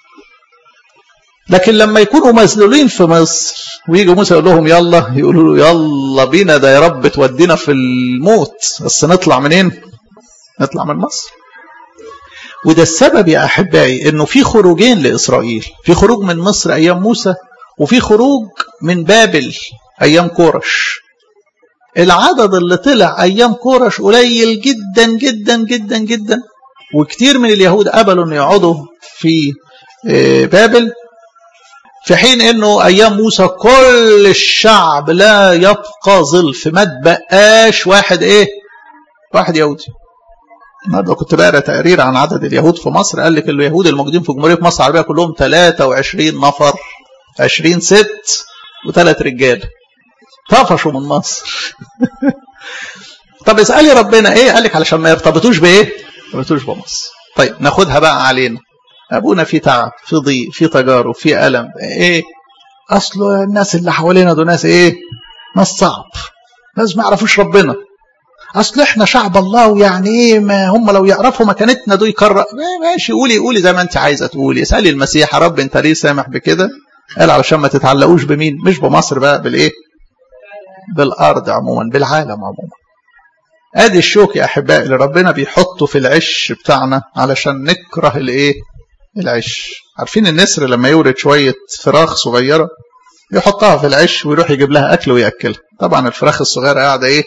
A: لكن لما يكونوا مذلولين في مصر ويجي موسى يقول لهم يلا يقولوا له يلا بينا ده يا رب تودينا في الموت بس نطلع منين نطلع من مصر وده السبب يا احبائي انه في خروجين لاسرائيل في خروج من مصر ايام موسى وفي خروج من بابل ايام كورش العدد اللي طلع ايام كورش قليل جدا جدا جدا جدا وكتير من اليهود قبلوا ان يقعدوا في بابل في حين انه ايام موسى كل الشعب لا يبقى ظلف ما تبقاش واحد ايه واحد يهودي النهارده كنت بقرا تقرير عن عدد اليهود في مصر قال لك اليهود الموجودين في جمهوريه مصر العربيه كلهم 23 نفر 20 ست وثلاث رجال طفشوا من مصر طب اسالي ربنا ايه قال لك علشان ما يرتبطوش بايه ما يرتبطوش بمصر طيب ناخدها بقى علينا ابونا في تعب في ضيق في تجارب في الم ايه اصل الناس اللي حوالينا دول ناس ايه ناس صعب ناس ما يعرفوش ربنا اصل احنا شعب الله ويعني ايه ما هم لو يعرفوا مكانتنا دول يكرر ماشي قولي قولي زي ما انت عايزه تقولي اسالي المسيح يا رب انت ليه سامح بكده قال علشان ما تتعلقوش بمين مش بمصر بقى بالايه بالارض عموما بالعالم عموما ادي الشوك يا احبائي اللي ربنا بيحطه في العش بتاعنا علشان نكره الايه العش عارفين النسر لما يورد شويه فراخ صغيره يحطها في العش ويروح يجيب لها اكل وياكلها طبعا الفراخ الصغيره قاعده ايه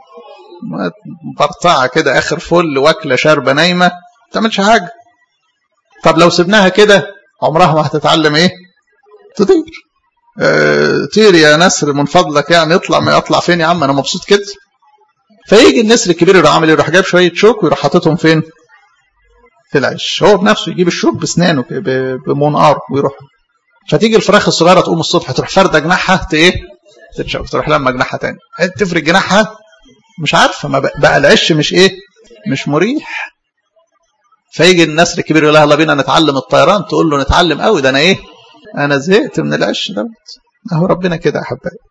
A: برطعه كده اخر فل واكله شاربه نايمه ما تعملش حاجه طب لو سبناها كده عمرها ما هتتعلم ايه تطير اه طير يا نسر من فضلك يعني اطلع ما يطلع فين يا عم انا مبسوط كده فيجي النسر الكبير يروح عامل يروح جايب شويه شوك ويروح حاططهم فين في العش هو بنفسه يجيب الشوك بسنانه بمنقار ويروح فتيجي الفراخ الصغيره تقوم الصبح تروح فارده جناحها ايه تتشوك تروح لما جناحها تاني تفرد جناحها مش عارفه ما بقى العش مش ايه مش مريح فيجي النسر الكبير يقول لها يلا بينا نتعلم الطيران تقول له نتعلم قوي ده انا ايه انا زهقت من العش دوت اهو ربنا كده يا حبايبي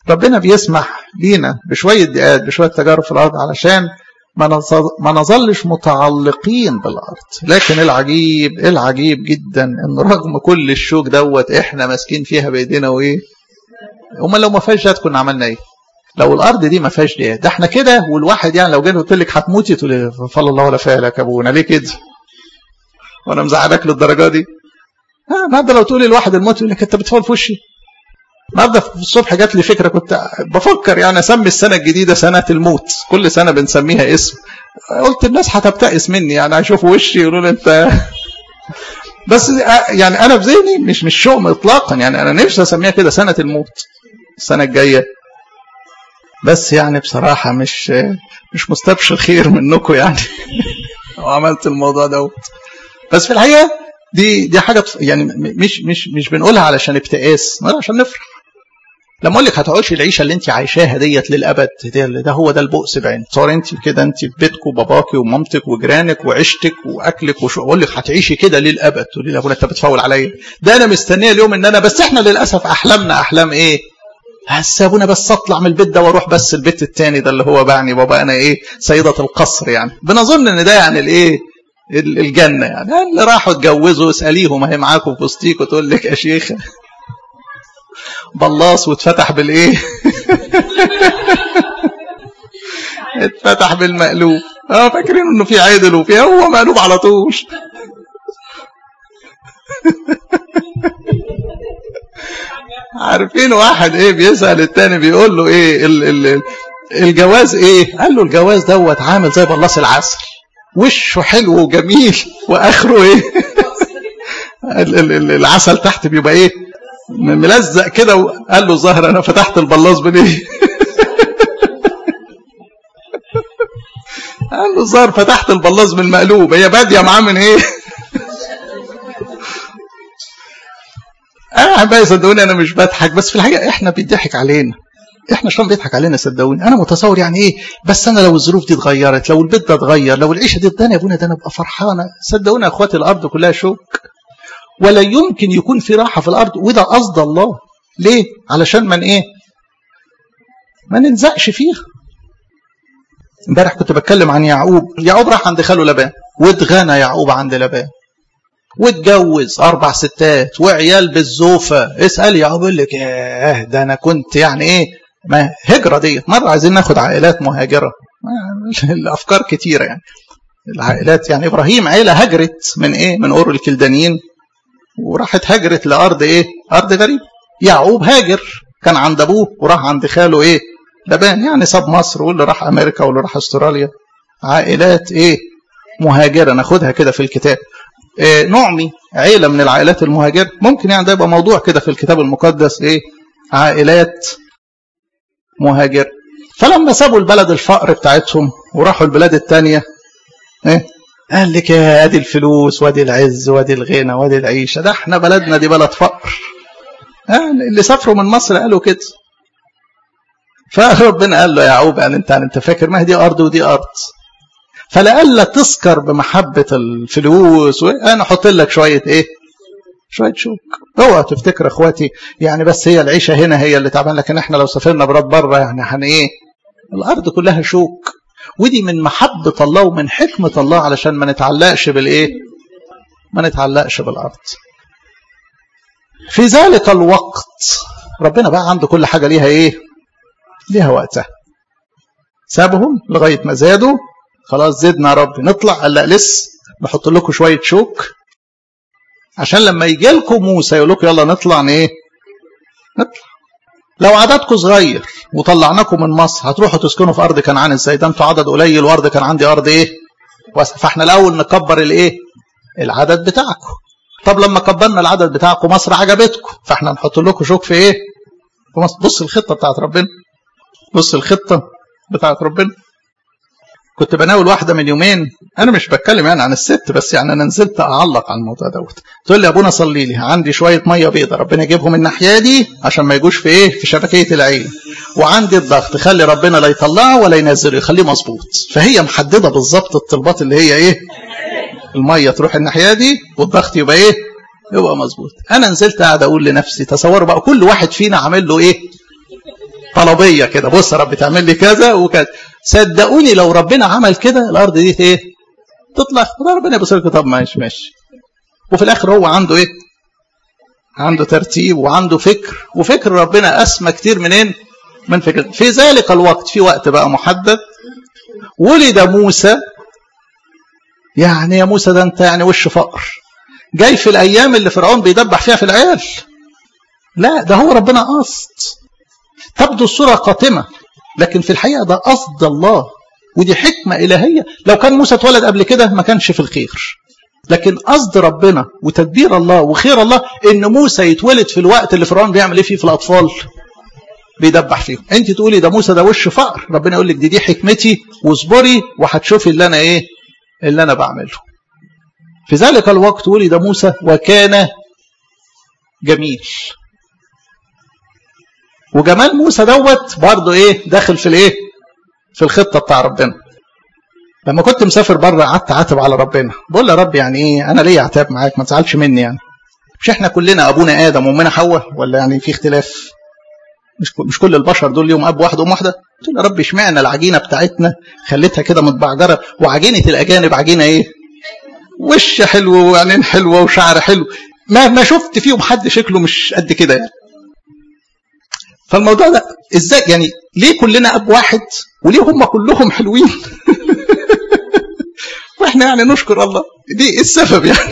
A: ربنا بيسمح لينا بشويه دقات بشويه تجارب في الارض علشان ما نظلش متعلقين بالارض لكن العجيب العجيب جدا ان رغم كل الشوك دوت احنا ماسكين فيها بايدينا وايه امال لو ما فيهاش ديات كنا عملنا ايه لو الارض دي ما فيهاش ديات ده احنا كده والواحد يعني لو جيت قلت لك هتموتي تقول لي فضل الله ولا فعلك يا ابونا ليه كده وانا مزعلك للدرجه دي ها النهارده لو تقولي لواحد الموت يقول لك انت بتفول في وشي النهارده في الصبح جات لي فكره كنت بفكر يعني اسمي السنه الجديده سنه الموت كل سنه بنسميها اسم قلت الناس هتبتئس مني يعني هيشوفوا وشي يقولوا لي انت بس يعني انا في ذهني مش مش شؤم اطلاقا يعني انا نفسي اسميها كده سنه الموت السنه الجايه بس يعني بصراحه مش مش مستبشر خير منكم يعني وعملت الموضوع دوت بس في الحقيقه دي دي حاجه يعني مش مش مش بنقولها علشان ابتئاس بنقولها عشان نفرح لما اقول لك هتعيشي العيشه اللي انت عايشاها ديت للابد ده, ده هو ده البؤس بعين تصور انت كده انت في بيتك وباباكي ومامتك وجيرانك وعيشتك واكلك وشو اقول لك هتعيشي كده للابد تقولي لي ابونا انت بتفول عليا ده انا مستنيه اليوم ان انا بس احنا للاسف احلامنا احلام ايه بس يا ابونا بس اطلع من البيت ده واروح بس البيت التاني ده اللي هو بعني بابا انا ايه سيده القصر يعني بنظن ان ده يعني الايه الجنه يعني اللي راحوا اتجوزوا اساليهم اهي معاكم في وسطيك وتقول لك يا شيخه بلاص واتفتح بالايه اتفتح بالمقلوب اه فاكرين انه في عدل وفي هو مقلوب على طول عارفين واحد ايه بيسال التاني بيقول له ايه ال ال الجواز ايه قال له الجواز دوت عامل زي بلاص العسل وشه حلو وجميل واخره ايه العسل تحت بيبقى ايه ملزق كده وقال له ظهر انا فتحت البلاص بالايه قال له ظهر فتحت البلاص بالمقلوب هي باديه معاه من ايه انا حبايبي صدقوني انا مش بضحك بس في الحقيقه احنا بيضحك علينا احنا شلون بيضحك علينا صدقوني انا متصور يعني ايه بس انا لو الظروف دي اتغيرت لو البيت ده اتغير لو العيشه دي اتدنى يا ابونا ده انا ابقى فرحانه صدقوني يا اخواتي الارض كلها شوك ولا يمكن يكون في راحه في الارض وده قصد الله ليه علشان من ايه ما نلزقش فيها امبارح كنت بتكلم عن يعقوب يعقوب راح عند خاله لبان واتغنى يعقوب عند لبان واتجوز اربع ستات وعيال بالزوفه اسال يعقوب يقول لك ياه ده انا كنت يعني ايه ما هجره ديت مره عايزين ناخد عائلات مهاجره الافكار كتيره يعني العائلات يعني ابراهيم عيله هجرت من ايه من اور الكلدانيين وراحت هجرت لارض ايه ارض غريب يعقوب هاجر كان عند ابوه وراح عند خاله ايه لبان يعني ساب مصر واللي راح امريكا واللي راح استراليا عائلات ايه مهاجره ناخدها كده في الكتاب إيه نعمي عيله من العائلات المهاجره ممكن يعني ده يبقى موضوع كده في الكتاب المقدس ايه عائلات مهاجره فلما سابوا البلد الفقر بتاعتهم وراحوا البلاد الثانيه ايه قال لك يا ادي الفلوس وادي العز وادي الغنى وادي العيشه ده احنا بلدنا دي بلد فقر آه اللي سافروا من مصر قالوا كده فربنا قال له يا يعقوب يعني انت انت فاكر ما هي دي ارض ودي ارض فلألا تسكر بمحبة الفلوس انا احط لك شوية ايه شوية شوك اوعى تفتكر اخواتي يعني بس هي العيشة هنا هي اللي تعبان لكن احنا لو سافرنا براد بره يعني هن ايه الارض كلها شوك ودي من محبة الله ومن حكمة الله علشان ما نتعلقش بالايه ما نتعلقش بالارض في ذلك الوقت ربنا بقى عنده كل حاجة ليها ايه ليها وقتها سابهم لغاية ما زادوا خلاص زدنا يا رب نطلع قال لا لسه نحط لكم شوية شوك عشان لما يجي لكم موسى يقول لكم يلا نطلع ايه نطلع لو عددكم صغير وطلعناكم من مصر هتروحوا تسكنوا في ارض كنعان ازاي ده انتوا عدد قليل وارض كان عندي ارض ايه واسع فاحنا الاول نكبر الايه العدد بتاعكم طب لما كبرنا العدد بتاعكم مصر عجبتكم فاحنا نحط لكم شوك في ايه في مصر بص الخطه بتاعت ربنا بص الخطه بتاعت ربنا كنت بناول واحدة من يومين أنا مش بتكلم يعني عن الست بس يعني أنا نزلت أعلق على الموضوع دوت تقول لي يا أبونا صلي لي عندي شوية مية بيضة ربنا يجيبهم الناحية دي عشان ما يجوش في إيه في شبكية العين وعندي الضغط خلي ربنا لا يطلعه ولا ينزله يخليه مظبوط فهي محددة بالظبط الطلبات اللي هي إيه المية تروح الناحية دي والضغط يبقى إيه يبقى مظبوط أنا نزلت قاعد أقول لنفسي تصوروا بقى كل واحد فينا عامل له إيه طلبيه كده بص يا رب تعمل لي كذا وكذا صدقوني لو ربنا عمل كده الارض دي ايه تطلع ربنا يبص لك طب ماشي ماشي وفي الاخر هو عنده ايه عنده ترتيب وعنده فكر وفكر ربنا اسمى كتير منين من فكر في ذلك الوقت في وقت بقى محدد ولد موسى يعني يا موسى ده انت يعني وش فقر جاي في الايام اللي فرعون بيدبح فيها في العيال لا ده هو ربنا قصد تبدو الصورة قاتمة لكن في الحقيقة ده قصد الله ودي حكمة إلهية لو كان موسى اتولد قبل كده ما كانش في الخير لكن قصد ربنا وتدبير الله وخير الله ان موسى يتولد في الوقت اللي فرعون بيعمل ايه فيه في الاطفال بيدبح فيهم انت تقولي ده موسى ده وش فقر ربنا يقول لك دي دي حكمتي واصبري وهتشوفي اللي انا ايه اللي انا بعمله في ذلك الوقت ولد ده موسى وكان جميل وجمال موسى دوت برضه ايه داخل في الايه في الخطه بتاع ربنا لما كنت مسافر بره قعدت عاتب على ربنا بقول يا رب يعني ايه انا ليه عتاب معاك ما تزعلش مني يعني مش احنا كلنا ابونا ادم وامنا حواء ولا يعني في اختلاف مش مش كل البشر دول ليهم اب واحد وام واحده قلت له يا رب اشمعنى العجينه بتاعتنا خليتها كده متبعجره وعجينه الاجانب عجينه ايه وش حلو وعينين حلوه وشعر حلو ما ما شفت فيهم حد شكله مش قد كده يعني فالموضوع ده ازاي يعني ليه كلنا اب واحد وليه هم كلهم حلوين واحنا يعني نشكر الله دي ايه السبب يعني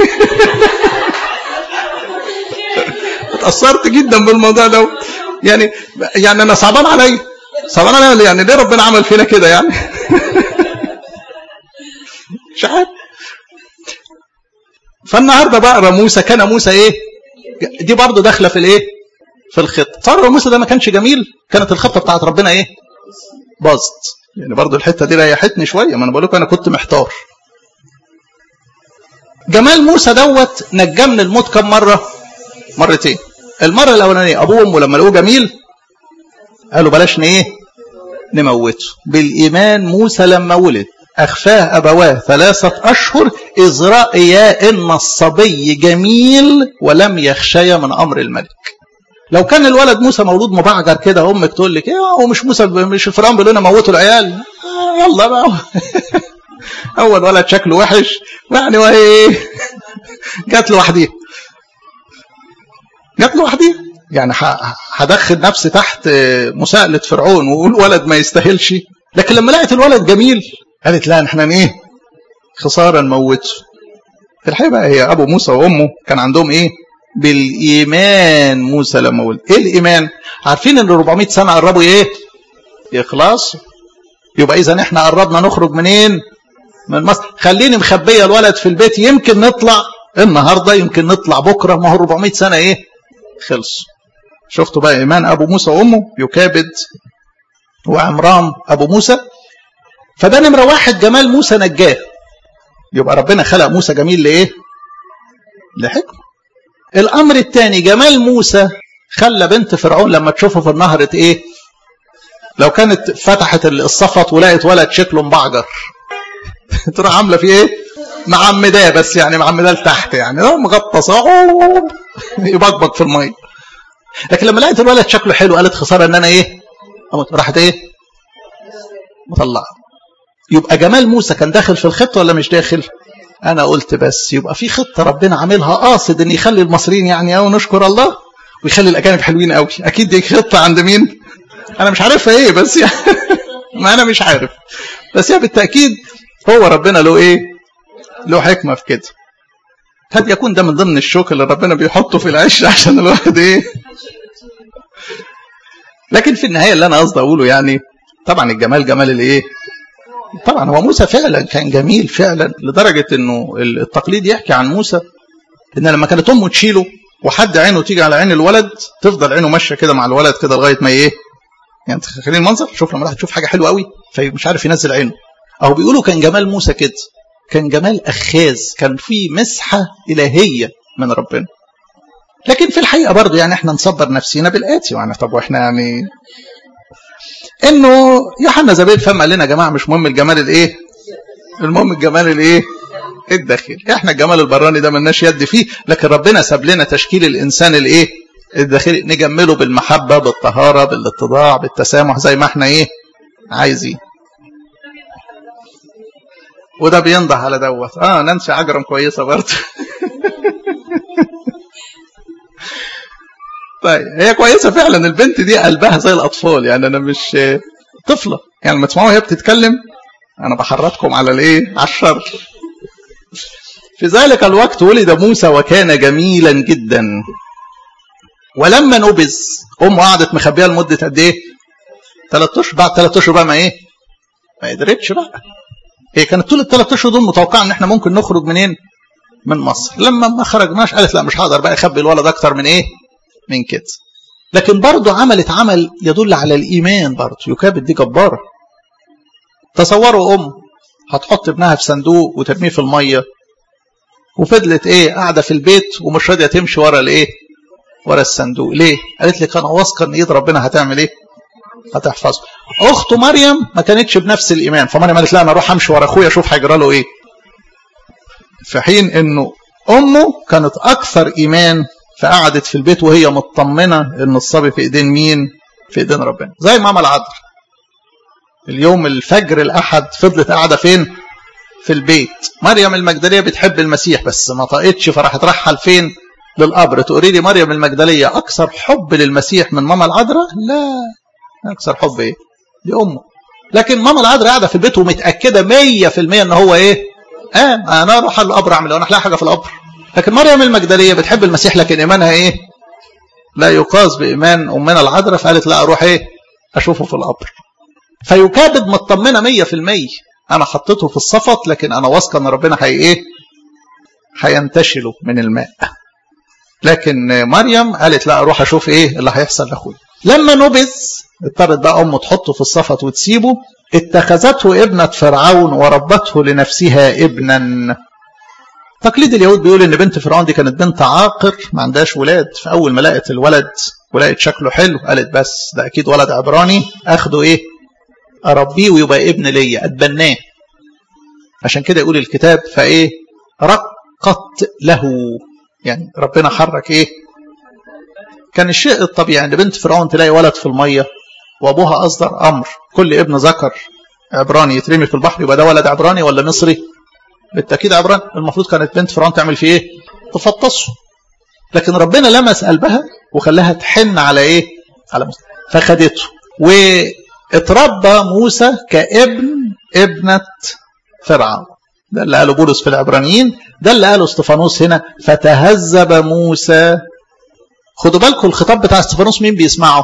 A: اتأثرت جدا بالموضوع ده يعني يعني انا صعبان عليا صعبان عليا يعني ليه ربنا عمل فينا كده يعني مش عارف فالنهارده بقى موسى كان موسى ايه دي برضه داخله في الايه في الخطه صار موسى ده ما كانش جميل كانت الخطه بتاعت ربنا ايه باظت يعني برضه الحته دي ريحتني شويه ما انا بقول لكم انا كنت محتار جمال موسى دوت نجاه من الموت كم مره مرتين المره الاولانيه ابوه وامه لما لقوه جميل قالوا بلاش ايه نموته بالايمان موسى لما ولد أخفاه أبواه ثلاثة أشهر إذ رأيا إن الصبي جميل ولم يخشي من أمر الملك لو كان الولد موسى مولود مبعجر كده أمك تقول لك إيه هو مش موسى مش الفرعون بيقول لنا موتوا العيال آه يلا بقى أول ولد شكله وحش يعني وهي جات لوحديه جات لوحديه يعني هدخل نفسي تحت مساءلة فرعون وأقول ولد ما يستاهلش لكن لما لقيت الولد جميل قالت لا احنا ايه خساره نموته في الحقيقه بقى هي ابو موسى وامه كان عندهم ايه بالايمان موسى لما ولد ايه الايمان عارفين ان 400 سنه قربوا ايه يخلص يبقى اذا احنا قربنا نخرج منين من مصر خليني مخبيه الولد في البيت يمكن نطلع النهارده يمكن نطلع بكره ما هو 400 سنه ايه خلص شفتوا بقى ايمان ابو موسى وامه يكابد وعمران ابو موسى فده نمرة واحد جمال موسى نجاه يبقى ربنا خلق موسى جميل لإيه؟ لحكمة الأمر الثاني جمال موسى خلى بنت فرعون لما تشوفه في النهر إيه؟ لو كانت فتحت الصفط ولقت ولد شكله مبعجر تروح عاملة فيه إيه؟ معمداه بس يعني معمداه لتحت يعني هو مغطس يبقبق في المية لكن لما لقيت الولد شكله حلو قالت خسارة إن أنا إيه؟ راحت إيه؟ مطلعه يبقى جمال موسى كان داخل في الخطة ولا مش داخل أنا قلت بس يبقى في خطة ربنا عاملها قاصد إن يخلي المصريين يعني أو نشكر الله ويخلي الأجانب حلوين قوي أكيد دي خطة عند مين أنا مش عارفها إيه بس يعني ما أنا مش عارف بس يا بالتأكيد هو ربنا له إيه له حكمة في كده قد يكون ده من ضمن الشوك اللي ربنا بيحطه في العيش عشان الواحد إيه لكن في النهاية اللي أنا قصدي أقوله يعني طبعا الجمال جمال الإيه طبعا هو موسى فعلا كان جميل فعلا لدرجة انه التقليد يحكي عن موسى ان لما كانت امه تشيله وحد عينه تيجي على عين الولد تفضل عينه ماشيه كده مع الولد كده لغايه ما ايه يعني تخيلين المنظر شوف لما راح تشوف حاجه حلوه قوي فمش عارف ينزل عينه او بيقولوا كان جمال موسى كده كان جمال اخاذ كان في مسحه الهيه من ربنا لكن في الحقيقه برضه يعني احنا نصبر نفسينا بالاتي يعني طب واحنا يعني انه يوحنا زبيل فهم قال لنا يا جماعه مش مهم الجمال الايه المهم الجمال الايه الداخلي احنا الجمال البراني ده ملناش يد فيه لكن ربنا ساب لنا تشكيل الانسان الايه الداخلي نجمله بالمحبة بالطهارة بالاتضاع بالتسامح زي ما احنا ايه عايزين وده بينضح على دوت اه نانسي عجرم كويسة برضه طيب هي كويسة فعلا البنت دي قلبها زي الأطفال يعني أنا مش طفلة يعني لما تسمعوها هي بتتكلم أنا بحرضكم على الإيه؟ على الشر في ذلك الوقت ولد موسى وكان جميلا جدا ولما نبذ امه قعدت مخبيه لمده قد ايه؟ ثلاث اشهر بعد ثلاث اشهر بقى ما ايه؟ ما قدرتش بقى هي كانت طول الثلاث اشهر دول متوقعه ان احنا ممكن نخرج منين؟ من مصر لما ما خرجناش قالت لا مش هقدر بقى اخبي الولد اكتر من ايه؟ من كده لكن برضه عملت عمل يدل على الايمان برضه يكابد دي جباره تصوروا ام هتحط ابنها في صندوق وترميه في الميه وفضلت ايه قاعده في البيت ومش راضيه تمشي ورا الايه ورا الصندوق ليه قالت لك انا واثقه ان ايد ربنا هتعمل ايه هتحفظه اخته مريم ما كانتش بنفس الايمان فمريم قالت لا انا اروح امشي ورا اخويا اشوف هيجرى له ايه في حين انه امه كانت اكثر ايمان فقعدت في البيت وهي مطمنه ان الصبي في ايدين مين في ايدين ربنا زي ماما العذراء اليوم الفجر الاحد فضلت قاعده فين في البيت مريم المجدليه بتحب المسيح بس ما طاقتش فراحت رحل فين للقبر تقولي لي مريم المجدليه اكثر حب للمسيح من ماما العذراء لا اكثر حب ايه دي امه لكن ماما العذراء قاعده في البيت ومتاكده 100% ان هو ايه اه انا اروح القبر اعمل انا احلى حاجه في القبر لكن مريم المجدليه بتحب المسيح لكن ايمانها ايه لا يقاس بايمان امنا العذراء فقالت لا اروح ايه اشوفه في القبر فيكابد مطمنه 100% انا حطيته في الصفط لكن انا واثقه ان ربنا هي ايه هينتشله من الماء لكن مريم قالت لا اروح اشوف ايه اللي هيحصل لاخويا لما نبذ اضطرت بقى امه تحطه في الصفط وتسيبه اتخذته ابنة فرعون وربته لنفسها ابنا تقليد اليهود بيقول ان بنت فرعون دي كانت بنت عاقر ما عندهاش ولاد فاول ما لقت الولد ولقت شكله حلو قالت بس ده اكيد ولد عبراني اخده ايه اربيه ويبقى ابن ليا اتبناه عشان كده يقول الكتاب فايه رقت له يعني ربنا حرك ايه كان الشيء الطبيعي ان بنت فرعون تلاقي ولد في الميه وابوها اصدر امر كل ابن ذكر عبراني يترمي في البحر يبقى ده ولد عبراني ولا مصري بالتاكيد عبراني المفروض كانت بنت فرعون تعمل فيه ايه تفطسه لكن ربنا لمس قلبها وخلاها تحن على ايه على موسى فخدته واتربى موسى كابن ابنه فرعون ده اللي قاله بولس في العبرانيين ده اللي قاله استفانوس هنا فتهذب موسى خدوا بالكم الخطاب بتاع استفانوس مين بيسمعه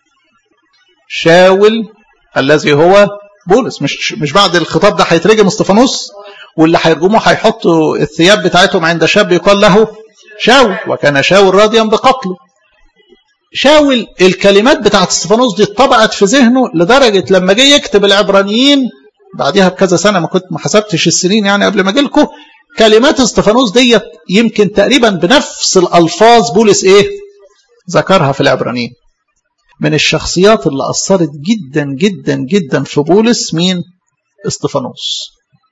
A: شاول الذي هو بولس مش مش بعد الخطاب ده هيترجم استفانوس واللي هيرجموه هيحطوا الثياب بتاعتهم عند شاب يقال له شاول وكان شاول راضيا بقتله شاول الكلمات بتاعت استفانوس دي اتطبقت في ذهنه لدرجة لما جه يكتب العبرانيين بعدها بكذا سنة ما كنت ما حسبتش السنين يعني قبل ما اجيلكم كلمات استفانوس ديت يمكن تقريبا بنفس الألفاظ بولس ايه ذكرها في العبرانيين من الشخصيات اللي أثرت جدا جدا جدا في بولس مين استفانوس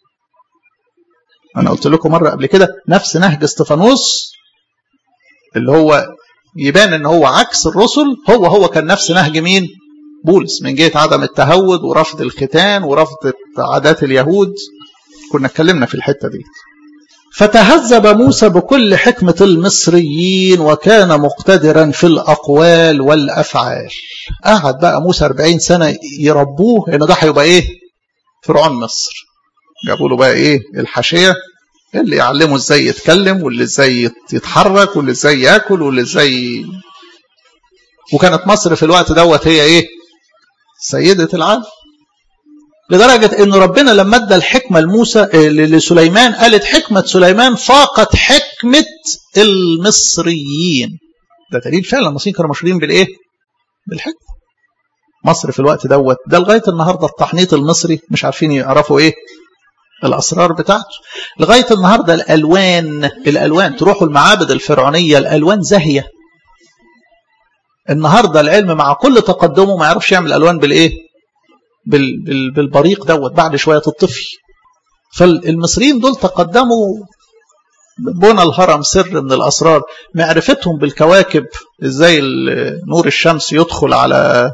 A: أنا قلت لكم مرة قبل كده نفس نهج استفانوس اللي هو يبان ان هو عكس الرسل هو هو كان نفس نهج مين بولس من جهة عدم التهود ورفض الختان ورفض عادات اليهود كنا اتكلمنا في الحتة دي فتهذب موسى بكل حكمة المصريين وكان مقتدرا في الأقوال والأفعال قعد بقى موسى 40 سنة يربوه إن ده هيبقى إيه فرعون مصر جابوا له بقى إيه الحاشية اللي يعلمه ازاي يتكلم واللي ازاي يتحرك واللي ازاي ياكل واللي ازاي وكانت مصر في الوقت دوت هي ايه سيدة العالم لدرجة ان ربنا لما ادى الحكمة لموسى لسليمان قالت حكمة سليمان فاقت حكمة المصريين ده دليل فعلا المصريين كانوا مشهورين بالايه بالحكمة مصر في الوقت دوت ده لغاية النهاردة التحنيط المصري مش عارفين يعرفوا ايه الأسرار بتاعته لغاية النهاردة الألوان الألوان تروحوا المعابد الفرعونية الألوان زاهية النهاردة العلم مع كل تقدمه ما يعرفش يعمل ألوان بالإيه بال بال بالبريق دوت بعد شوية تطفي فالمصريين دول تقدموا بنى الهرم سر من الأسرار معرفتهم بالكواكب ازاي نور الشمس يدخل على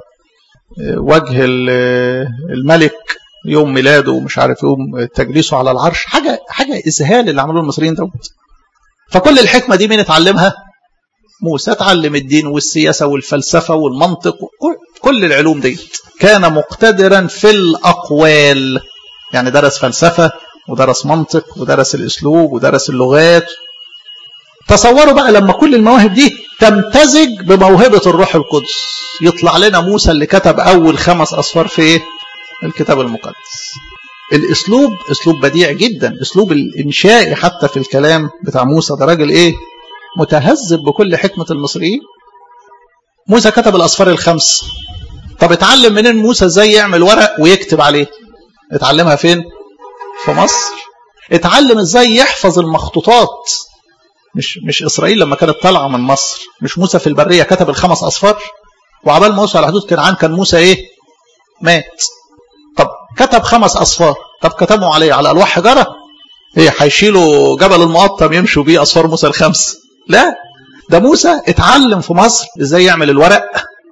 A: وجه الملك يوم ميلاده ومش عارف يوم تجليسه على العرش حاجة حاجة إذهال اللي عملوه المصريين دوت فكل الحكمة دي مين اتعلمها موسى اتعلم الدين والسياسة والفلسفة والمنطق كل العلوم دي كان مقتدرا في الأقوال يعني درس فلسفة ودرس منطق ودرس الأسلوب ودرس اللغات تصوروا بقى لما كل المواهب دي تمتزج بموهبة الروح القدس يطلع لنا موسى اللي كتب أول خمس أصفار في إيه؟ الكتاب المقدس الأسلوب أسلوب بديع جدا أسلوب الإنشائي حتى في الكلام بتاع موسى ده راجل إيه متهذب بكل حكمة المصريين موسى كتب الأصفار الخمس طب اتعلم منين موسى ازاي يعمل ورق ويكتب عليه اتعلمها فين في مصر اتعلم ازاي يحفظ المخطوطات مش مش اسرائيل لما كانت طالعه من مصر مش موسى في البريه كتب الخمس اصفار وعبال ما وصل على حدود كنعان كان موسى ايه مات طب كتب خمس اصفار طب كتبوا عليه على الواح حجره ايه هيشيلوا جبل المقطم يمشوا بيه اصفار موسى الخمس لا ده موسى اتعلم في مصر ازاي يعمل الورق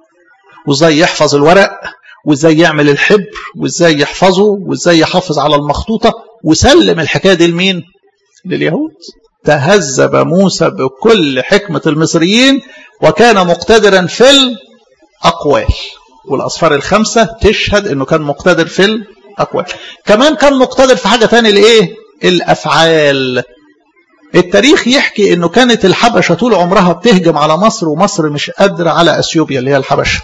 A: وازاي يحفظ الورق وازاي يعمل الحبر وازاي يحفظه وازاي يحافظ على المخطوطة وسلم الحكاية دي لمين لليهود تهذب موسى بكل حكمة المصريين وكان مقتدرا في الأقوال والأصفار الخمسة تشهد أنه كان مقتدر في الأقوال كمان كان مقتدر في حاجة تانية لإيه الأفعال التاريخ يحكي أنه كانت الحبشة طول عمرها بتهجم على مصر ومصر مش قادرة على أثيوبيا اللي هي الحبشة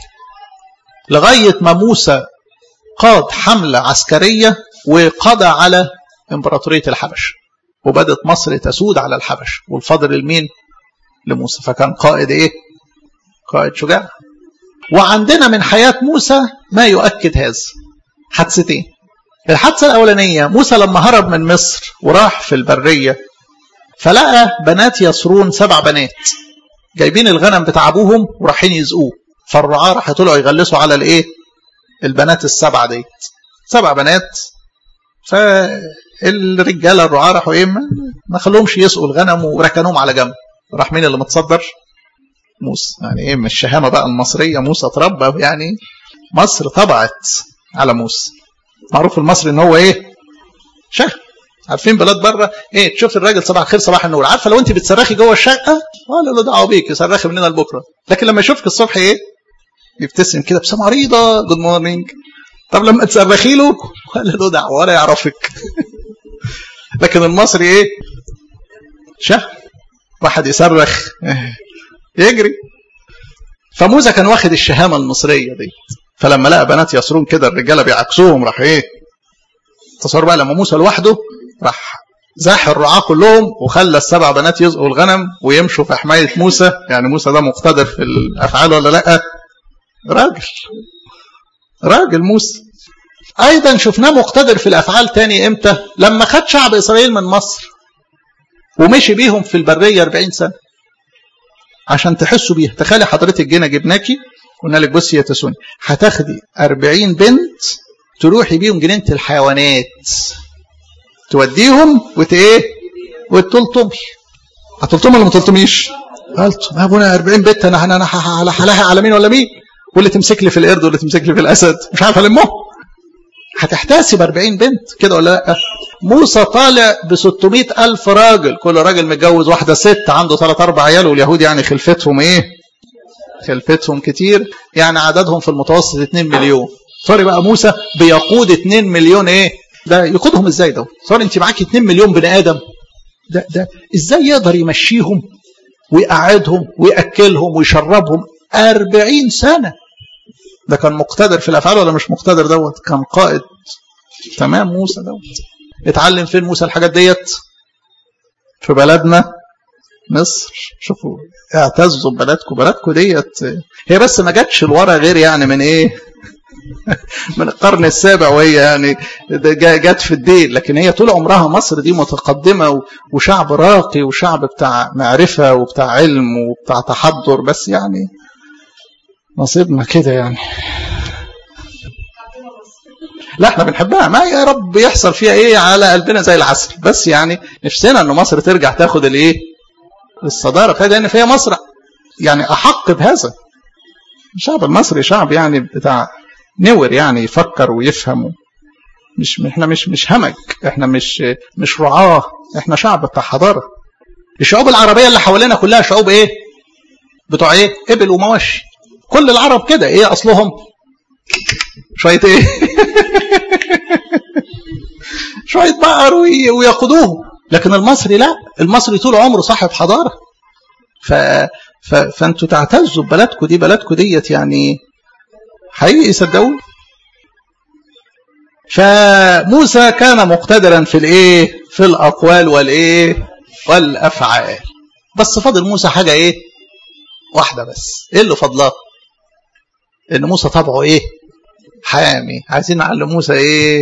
A: لغاية ما موسى قاد حملة عسكرية وقضى على إمبراطورية الحبش وبدت مصر تسود على الحبش والفضل المين لموسى فكان قائد إيه قائد شجاع وعندنا من حياة موسى ما يؤكد هذا حادثتين الحادثة الأولانية موسى لما هرب من مصر وراح في البرية فلقى بنات يسرون سبع بنات جايبين الغنم بتاع أبوهم ورايحين يزقوه فالرعاة راح طلعوا يغلسوا على الايه البنات السبعه ديت سبع بنات فالرجاله الرعاة راحوا ايه ما خلوهمش يسقوا الغنم وركنوهم على جنب راح مين اللي متصدر موسى يعني ايه من الشهامه بقى المصريه موسى اتربى يعني مصر طبعت على موسى معروف المصري ان هو ايه شهم عارفين بلاد بره ايه تشوف الراجل صباح الخير صباح النور عارفه لو انت بتصرخي جوه الشقه ولا له دعوه بيك صرخي من هنا لبكره لكن لما يشوفك الصبح ايه يبتسم كده ابتسامه عريضه جود مورنينج طب لما تصرخي له ولا له دعوه ولا يعرفك لكن المصري ايه شهم واحد يصرخ يجري فموسى كان واخد الشهامه المصريه دي فلما لقى بنات يسرون كده الرجاله بيعكسوهم راح ايه تصور بقى لما موسى لوحده راح زاح الرعاة كلهم وخلى السبع بنات يزقوا الغنم ويمشوا في حماية موسى يعني موسى ده مقتدر في الأفعال ولا لأ راجل راجل موسى أيضا شفناه مقتدر في الأفعال تاني إمتى لما خد شعب إسرائيل من مصر ومشي بيهم في البرية 40 سنة عشان تحسوا بيها تخيلي حضرتك جينا جبناكي قلنا لك بصي يا تسوني هتاخدي 40 بنت تروحي بيهم جنينة الحيوانات توديهم وت ايه وتلطمي هتلطمي ولا ما تلطميش؟ قلت ما ابونا 40 بت انا انا هلاها على مين ولا مين؟ واللي تمسك لي في القرد واللي تمسك لي في الاسد مش عارف المهم هتحتسب 40 بنت كده ولا لا؟ موسى طالع ب 600 ألف راجل كل راجل متجوز واحدة ست عنده ثلاث أربع عيال واليهود يعني خلفتهم إيه؟ خلفتهم كتير يعني عددهم في المتوسط 2 مليون سوري بقى موسى بيقود 2 مليون ايه ده يقودهم ازاي ده سوري انت معاك 2 مليون بني ادم ده ده ازاي يقدر يمشيهم ويقعدهم وياكلهم ويشربهم 40 سنه ده كان مقتدر في الافعال ولا مش مقتدر دوت كان قائد تمام موسى دوت اتعلم فين موسى الحاجات ديت في بلدنا مصر شوفوا اعتزوا ببلدكم بلدكم ديت هي بس ما جاتش لورا غير يعني من ايه من القرن السابع وهي يعني جت في الدين لكن هي طول عمرها مصر دي متقدمة وشعب راقي وشعب بتاع معرفة وبتاع علم وبتاع تحضر بس يعني نصيبنا كده يعني لا احنا بنحبها ما يا رب يحصل فيها ايه على قلبنا زي العسل بس يعني نفسنا ان مصر ترجع تاخد الايه الصداره فهي لان فهي مصر يعني احق بهذا الشعب المصري شعب يعني بتاع نور يعني يفكر ويفهم مش احنا مش مش همج احنا مش مش رعاه احنا شعب بتاع حضاره الشعوب العربيه اللي حوالينا كلها شعوب ايه بتوع ايه ابل ومواشي كل العرب كده ايه اصلهم شويه ايه شويه بقر وياخدوه لكن المصري لا المصري طول عمره صاحب حضاره ف... ف... فانتوا تعتزوا ببلدكم دي بلدكم ديت يعني حقيقي صدقوني فموسى كان مقتدرا في الايه في الاقوال والايه والافعال بس فاضل موسى حاجه ايه واحده بس ايه اللي فضلها ان موسى طبعه ايه حامي عايزين نعلم موسى ايه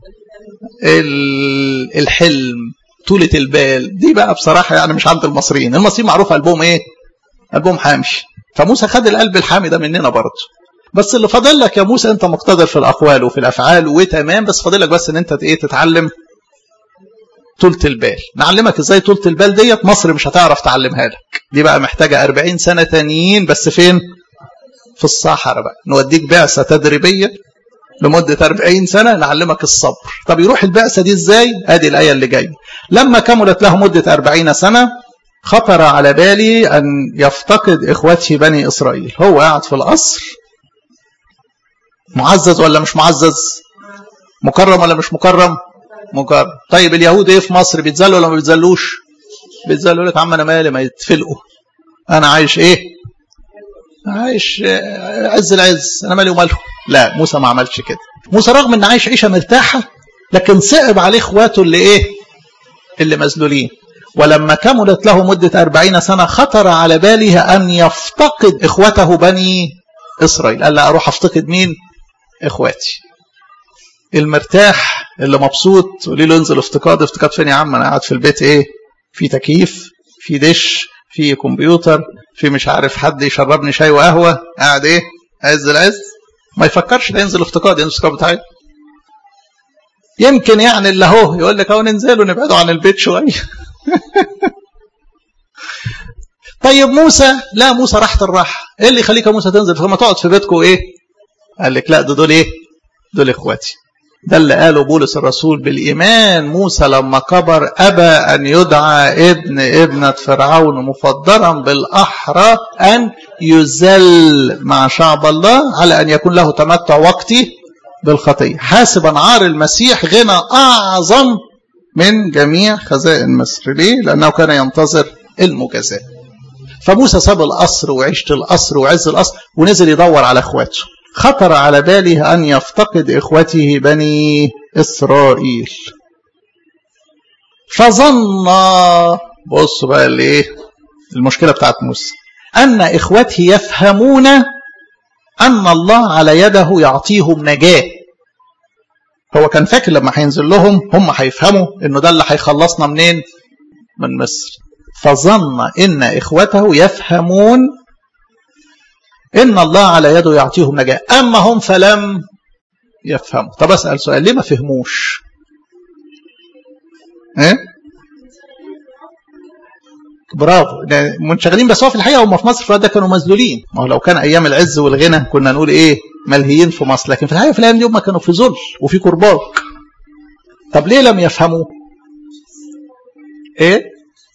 A: الحلم طولة البال دي بقى بصراحة يعني مش عند المصريين المصريين معروف قلبهم ايه قلبهم حامي فموسى خد القلب الحامي ده مننا برضه بس اللي فاضل لك يا موسى انت مقتدر في الاقوال وفي الافعال وتمام بس فاضل لك بس ان انت ايه تتعلم طولة البال نعلمك ازاي طولة البال ديت مصر مش هتعرف تعلمها لك دي بقى محتاجة 40 سنة تانيين بس فين في الصحراء بقى نوديك بعثة تدريبية لمدة 40 سنة نعلمك الصبر طب يروح البعثة دي ازاي ادي الآية اللي جاية لما كملت له مدة 40 سنة خطر على بالي أن يفتقد إخوته بني إسرائيل هو قاعد في القصر معزز ولا مش معزز مكرم ولا مش مكرم مكرم طيب اليهود ايه في مصر بيتذلوا ولا ما بيتذلوش بيتذلوا لك عم انا مالي ما يتفلقوا انا عايش ايه عايش عز العز انا مالي وماله لا موسى ما عملش كده موسى رغم ان عايش عيشه مرتاحه لكن صعب عليه اخواته اللي ايه اللي مذلولين ولما كملت له مدة أربعين سنة خطر على باله أن يفتقد إخوته بني إسرائيل قال لا أروح أفتقد مين إخواتي المرتاح اللي مبسوط تقولي له انزل افتقاد افتقاد فين يا عم انا قاعد في البيت ايه في تكييف في دش في كمبيوتر في مش عارف حد يشربني شاي وقهوه قاعد ايه عز العز ما يفكرش ده ينزل افتقاد ينزل افتقاد بتاعي يمكن يعني اللي هو يقول لك اهو ننزل ونبعدوا عن البيت شويه طيب موسى لا موسى راحت الراحه ايه اللي يخليك يا موسى تنزل فما تقعد في بيتكم ايه قال لك لا ده دول ايه دول اخواتي ده اللي قاله بولس الرسول بالإيمان موسى لما كبر أبى أن يدعى ابن ابنة فرعون مفضلا بالأحرى أن يزل مع شعب الله على أن يكون له تمتع وقتي بالخطية حاسبا عار المسيح غنى أعظم من جميع خزائن مصر ليه؟ لأنه كان ينتظر المجازاة فموسى ساب القصر وعيشة القصر وعز القصر ونزل يدور على اخواته خطر على باله أن يفتقد إخوته بني إسرائيل فظن بص بقى الايه المشكلة بتاعت موسى أن إخوته يفهمون أن الله على يده يعطيهم نجاة هو كان فاكر لما هينزل لهم هم هيفهموا انه ده اللي هيخلصنا منين من مصر فظن ان اخوته يفهمون ان الله على يده يعطيهم نجاة اما هم فلم يفهموا طب اسال سؤال ليه ما فهموش ايه برافو منشغلين بس هو في الحقيقه هم في مصر في ده كانوا مذلولين ما هو لو كان ايام العز والغنى كنا نقول ايه ملهيين في مصر لكن في الحقيقه في الايام دي هم كانوا في ذل وفي كرباج طب ليه لم يفهموا ايه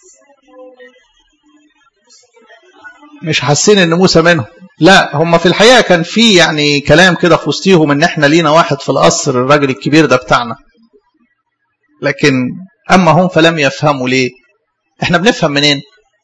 A: مش حاسين ان موسى منهم لا هم في الحقيقه كان في يعني كلام كده في وسطيهم ان احنا لينا واحد في القصر الراجل الكبير ده بتاعنا لكن اما هم فلم يفهموا ليه احنا بنفهم منين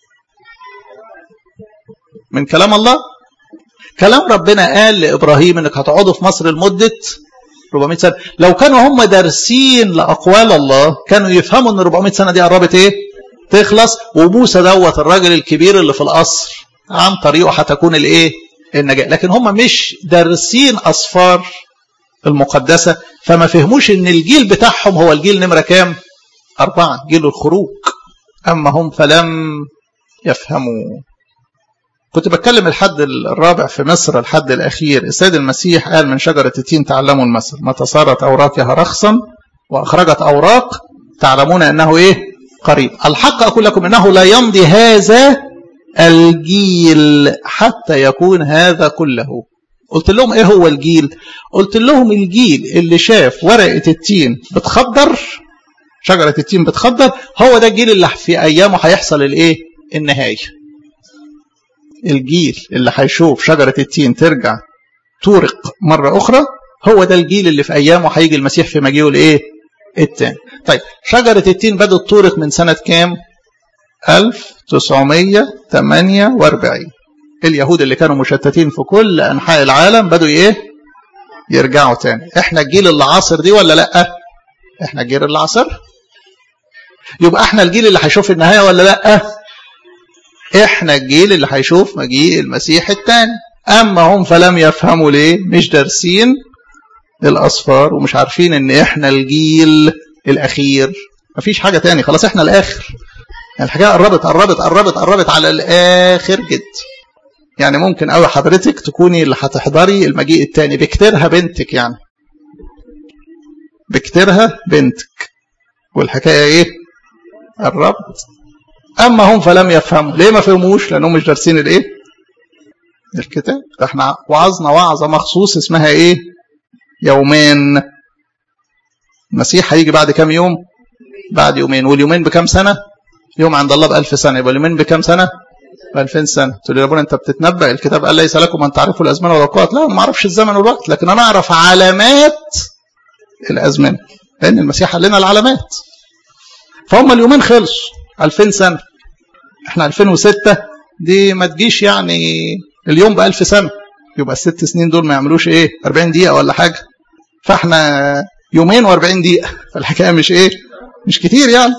A: من كلام الله كلام ربنا قال لابراهيم انك هتقعدوا في مصر لمده 400 سنه لو كانوا هم دارسين لاقوال الله كانوا يفهموا ان 400 سنه دي قربت ايه تخلص وموسى دوت الراجل الكبير اللي في القصر عن طريقه هتكون الايه النجاة لكن هم مش دارسين أصفار المقدسة فما فهموش ان الجيل بتاعهم هو الجيل نمرة كام أربعة جيل الخروج أما هم فلم يفهموا كنت بتكلم الحد الرابع في مصر الحد الأخير السيد المسيح قال من شجرة التين تعلموا المثل متى صارت أوراقها رخصا وأخرجت أوراق تعلمون أنه إيه قريب الحق أقول لكم أنه لا يمضي هذا الجيل حتى يكون هذا كله قلت لهم ايه هو الجيل قلت لهم الجيل اللي شاف ورقة التين بتخضر شجرة التين بتخضر هو ده الجيل اللي في ايامه هيحصل الايه النهاية الجيل اللي هيشوف شجرة التين ترجع تورق مرة اخرى هو ده الجيل اللي في ايامه هيجي المسيح في مجيئه الايه التاني طيب شجرة التين بدأت تورق من سنة كام 1948 اليهود اللي كانوا مشتتين في كل انحاء العالم بدوا ايه يرجعوا تاني احنا الجيل اللي عاصر دي ولا لا احنا الجيل اللي عاصر يبقى احنا الجيل اللي هيشوف النهايه ولا لا احنا الجيل اللي هيشوف مجيء المسيح الثاني اما هم فلم يفهموا ليه مش دارسين الاصفار ومش عارفين ان احنا الجيل الاخير مفيش حاجه تاني خلاص احنا الاخر يعني الحكايه قربت قربت قربت قربت على الاخر جد يعني ممكن قوي حضرتك تكوني اللي هتحضري المجيء الثاني بكتيرها بنتك يعني بكتيرها بنتك والحكايه ايه قربت اما هم فلم يفهموا ليه ما فهموش لانهم مش دارسين الايه الكتاب احنا وعظنا وعظه مخصوص اسمها ايه يومين المسيح هيجي بعد كام يوم بعد يومين واليومين بكام سنه يوم عند الله بألف سنة يبقى اليومين بكام سنة؟ بألفين سنة تقول لي يا ابونا أنت بتتنبأ الكتاب قال ليس لكم أن تعرفوا الأزمان والأوقات لا أنا ما أعرفش الزمن والوقت لكن أنا أعرف علامات الأزمان لأن المسيح قال لنا العلامات فهم اليومين خلصوا 2000 سنة احنا 2006 دي ما تجيش يعني اليوم بألف سنة يبقى الست سنين دول ما يعملوش ايه 40 دقيقة ولا حاجة فاحنا يومين و40 دقيقة فالحكاية مش ايه مش كتير يعني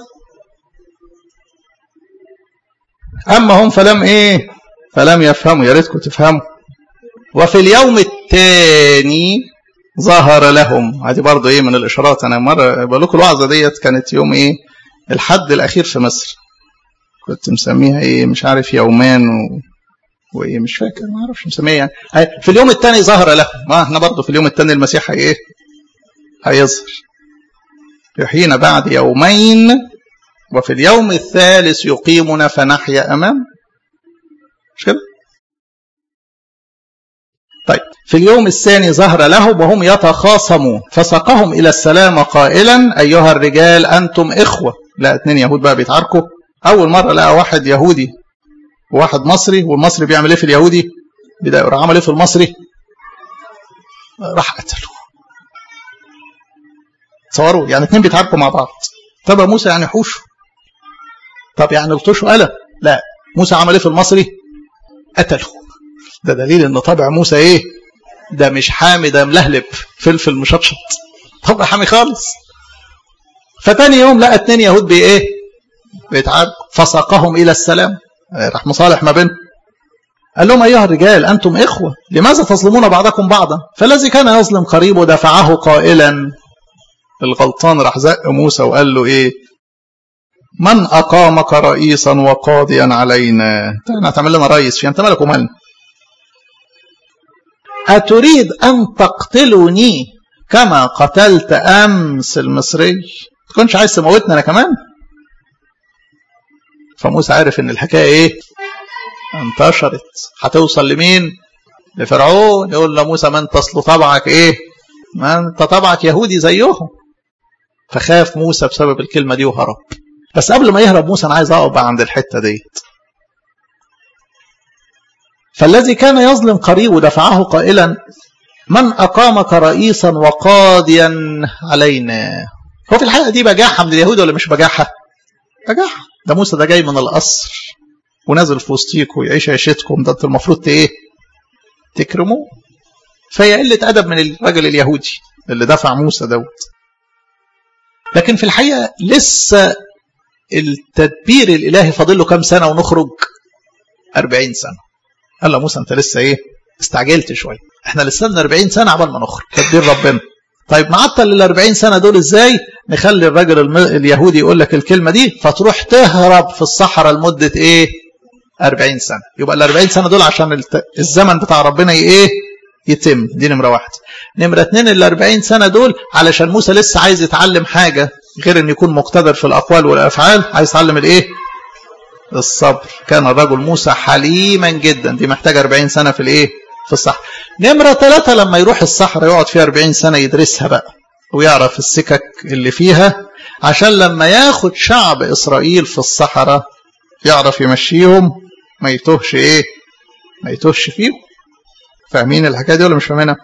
A: أما هم فلم إيه فلم يفهموا يا ريتكم تفهموا وفي اليوم الثاني ظهر لهم هذه برضه إيه من الإشارات أنا مرة بقول لكم الوعظة ديت كانت يوم إيه الحد الأخير في مصر كنت مسميها إيه مش عارف يومان و... وإيه مش فاكر ما أعرفش مسميها يعني في اليوم الثاني ظهر لهم ما إحنا برضه في اليوم الثاني المسيح إيه هيظهر يحيينا بعد يومين وفي اليوم الثالث يقيمنا فنحيا أمام مش كده طيب في اليوم الثاني ظهر لهم وهم يتخاصمون فساقهم إلى السلام قائلا أيها الرجال أنتم إخوة لا اتنين يهود بقى بيتعاركوا أول مرة لقى واحد يهودي وواحد مصري والمصري بيعمل إيه في اليهودي بدأ عمل إيه في المصري راح قتله تصوروا يعني اتنين بيتعاركوا مع بعض طب موسى يعني حوشه طب يعني الطشه قلم لا موسى عمل ايه في المصري قتله ده دليل ان طبع موسى ايه ده مش حامي ده ملهلب فلفل مشطشط طبع حامي خالص فتاني يوم لقى اتنين يهود بي ايه بيتعاركوا فساقهم الى السلام راح مصالح ما بينهم قال لهم ايها الرجال انتم اخوه لماذا تظلمون بعضكم بعضا فالذي كان يظلم قريبه دفعه قائلا الغلطان راح زق موسى وقال له ايه من أقامك رئيسا وقاضيا علينا أنت هتعمل لنا رئيس في أنت مالك ومالنا أتريد أن تقتلني كما قتلت أمس المصري تكونش عايز تموتنا أنا كمان فموسى عارف ان الحكايه ايه انتشرت هتوصل لمين لفرعون يقول له موسى ما انت اصل طبعك ايه ما انت طبعك يهودي زيهم فخاف موسى بسبب الكلمه دي وهرب بس قبل ما يهرب موسى انا عايز اقف بقى عند الحته ديت فالذي كان يظلم قريبه دفعه قائلا من اقامك رئيسا وقاضيا علينا هو في الحلقه دي بجاحه من اليهود ولا مش بجاحه بجاحه ده موسى ده جاي من القصر ونازل في وسطيكم ويعيش عيشتكم ده انتوا المفروض ايه تكرموه فهي قله ادب من الراجل اليهودي اللي دفع موسى دوت لكن في الحقيقه لسه التدبير الالهي فاضل له كام سنه ونخرج 40 سنه قال له موسى انت لسه ايه استعجلت شويه احنا لسه لنا 40 سنه عبال ما نخرج تدبير ربنا طيب معطل ال 40 سنه دول ازاي نخلي الراجل الم... اليهودي يقول لك الكلمه دي فتروح تهرب في الصحراء لمده ايه 40 سنة يبقى ال 40 سنة دول عشان الزمن بتاع ربنا ايه يتم دي نمرة واحد نمرة اتنين ال 40 سنة دول علشان موسى لسه عايز يتعلم حاجة غير ان يكون مقتدر في الاقوال والافعال عايز يتعلم الايه الصبر كان الرجل موسى حليما جدا دي محتاجة 40 سنة في الايه في الصحراء نمرة ثلاثة لما يروح الصحراء يقعد فيها 40 سنة يدرسها بقى ويعرف السكك اللي فيها عشان لما ياخد شعب إسرائيل في الصحراء يعرف يمشيهم ما يتوهش ايه ما يتوهش فيهم فاهمين الحكايه دي ولا مش فاهمينها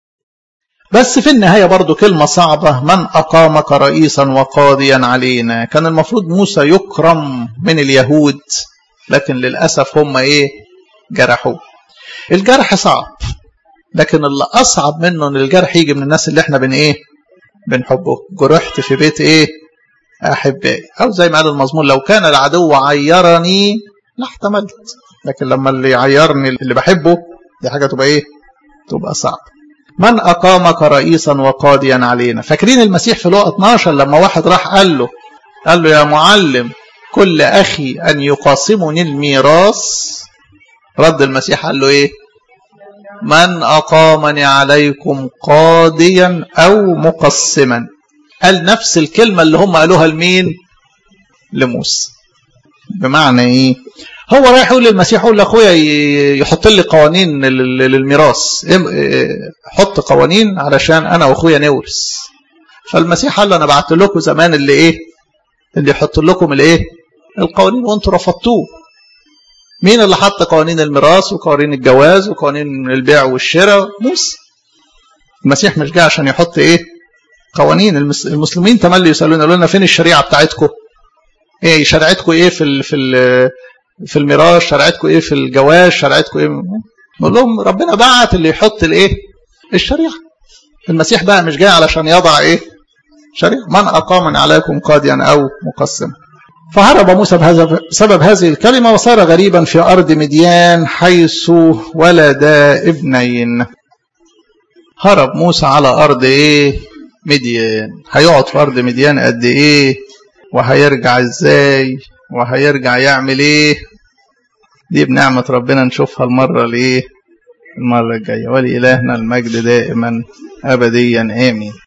A: بس في النهاية برضو كلمة صعبة من أقامك رئيسا وقاضيا علينا كان المفروض موسى يكرم من اليهود لكن للأسف هم إيه جرحوه الجرح صعب لكن اللي أصعب منه إن الجرح يجي من الناس اللي إحنا بن إيه بنحبه جرحت في بيت إيه أحبائي أو زي ما قال المزمور لو كان العدو عيرني لاحتملت لكن لما اللي يعيرني اللي بحبه دي حاجة تبقى إيه تبقى صعب من أقامك رئيسا وقاضيا علينا فاكرين المسيح في لقى 12 لما واحد راح قال له قال له يا معلم كل أخي أن يقاسمني الميراث رد المسيح قال له إيه من أقامني عليكم قاضيا أو مقسما قال نفس الكلمة اللي هم قالوها لمين لموسى بمعنى إيه هو رايح يقول للمسيح يقول لاخويا يحط لي قوانين للميراث حط قوانين علشان انا واخويا نورث فالمسيح قال له انا بعت لكم زمان اللي ايه اللي يحط لكم الايه القوانين وانتم رفضتوه مين اللي حط قوانين الميراث وقوانين الجواز وقوانين البيع والشراء موسى المسيح مش جاي عشان يحط ايه قوانين المسلمين تملي يسالون يقولوا لنا فين الشريعه بتاعتكم ايه شريعتكم ايه في ال في ال في الميراث شريعتكم ايه في الجواز شريعتكم ايه نقول لهم ربنا بعت اللي يحط الايه الشريعه المسيح بقى مش جاي علشان يضع ايه شريعه من اقام عليكم قاضيا او مقسما فهرب موسى بهذا بسبب هذه الكلمة وصار غريبا في أرض مديان حيث ولد ابنين هرب موسى على أرض إيه مديان هيقعد في أرض مديان قد إيه وهيرجع إزاي وهيرجع يعمل إيه دي بنعمة ربنا نشوفها المرة الإيه المرة الجاية ولإلهنا المجد دائما أبديا آمين